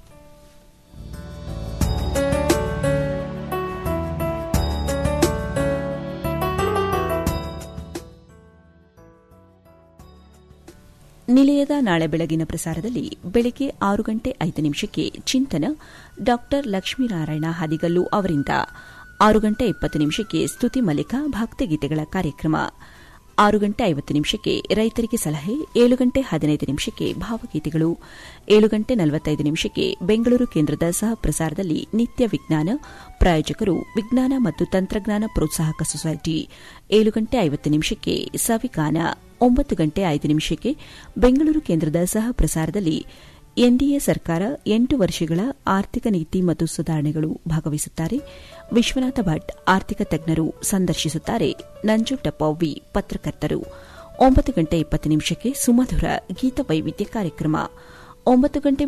ನಿಲಯದ ನಾಳೆ ಬೆಳಗಿನ ಪ್ರಸಾರದಲ್ಲಿ ಬೆಳಗ್ಗೆ ಆರು ಗಂಟೆ ಐದು ನಿಮಿಷಕ್ಕೆ ಚಿಂತನ ಡಾ ಲಕ್ಷ್ಮೀನಾರಾಯಣ ಹದಿಗಲ್ಲು ಅವರಿಂದ ಆರು ಗಂಟೆ ಇಪ್ಪತ್ತು ನಿಮಿಷಕ್ಕೆ ಸ್ತುತಿ ಮಲ್ಲಿಕ ಭಕ್ತಿಗೀತೆಗಳ ಕಾರ್ಯಕ್ರಮ ಆರು ಗಂಟೆ ಐವತ್ತು ನಿಮಿಷಕ್ಕೆ ರೈತರಿಗೆ ಸಲಹೆ ಏಳು ಗಂಟೆ ಹದಿನೈದು ನಿಮಿಷಕ್ಕೆ ಭಾವಗೀತೆಗಳು ಏಳು ಗಂಟೆ ನಲವತ್ತೈದು ನಿಮಿಷಕ್ಕೆ ಬೆಂಗಳೂರು ಕೇಂದ್ರದ ಸಹ ಪ್ರಸಾರದಲ್ಲಿ ನಿತ್ಯ ವಿಜ್ಞಾನ ಪ್ರಾಯೋಜಕರು ವಿಜ್ಞಾನ ಮತ್ತು ತಂತ್ರಜ್ಞಾನ ಪ್ರೋತ್ಸಾಹಕ ಸೊಸೈಟಿ ಏಳು ಗಂಟೆ ಐವತ್ತು ನಿಮಿಷಕ್ಕೆ ಸವಿಗಾನ ಒಂಬತ್ತು ಗಂಟೆ ಐದು ನಿಮಿಷಕ್ಕೆ ಬೆಂಗಳೂರು ಕೇಂದ್ರದ ಸಹ ಪ್ರಸಾರದಲ್ಲಿ ಎನ್ಡಿಎ ಸರ್ಕಾರ ಎಂಟು ವರ್ಷಗಳ ಆರ್ಥಿಕ ನೀತಿ ಮತ್ತು ಸುಧಾರಣೆಗಳು ಭಾಗವಹಿಸುತ್ತಾರೆ ವಿಶ್ವನಾಥ ಭಟ್ ಆರ್ಥಿಕ ತಜ್ಞರು ಸಂದರ್ಶಿಸುತ್ತಾರೆ ನಂಜುಂಡಪ್ಪ ವಿ ಪತ್ರಕರ್ತರು ಒಂಬತ್ತು ಗಂಟೆ ಇಪ್ಪತ್ತು ನಿಮಿಷಕ್ಕೆ ಸುಮಧುರ ಗೀತ ವೈವಿಧ್ಯ ಕಾರ್ಯಕ್ರಮ ಒಂಬತ್ತು ಗಂಟೆ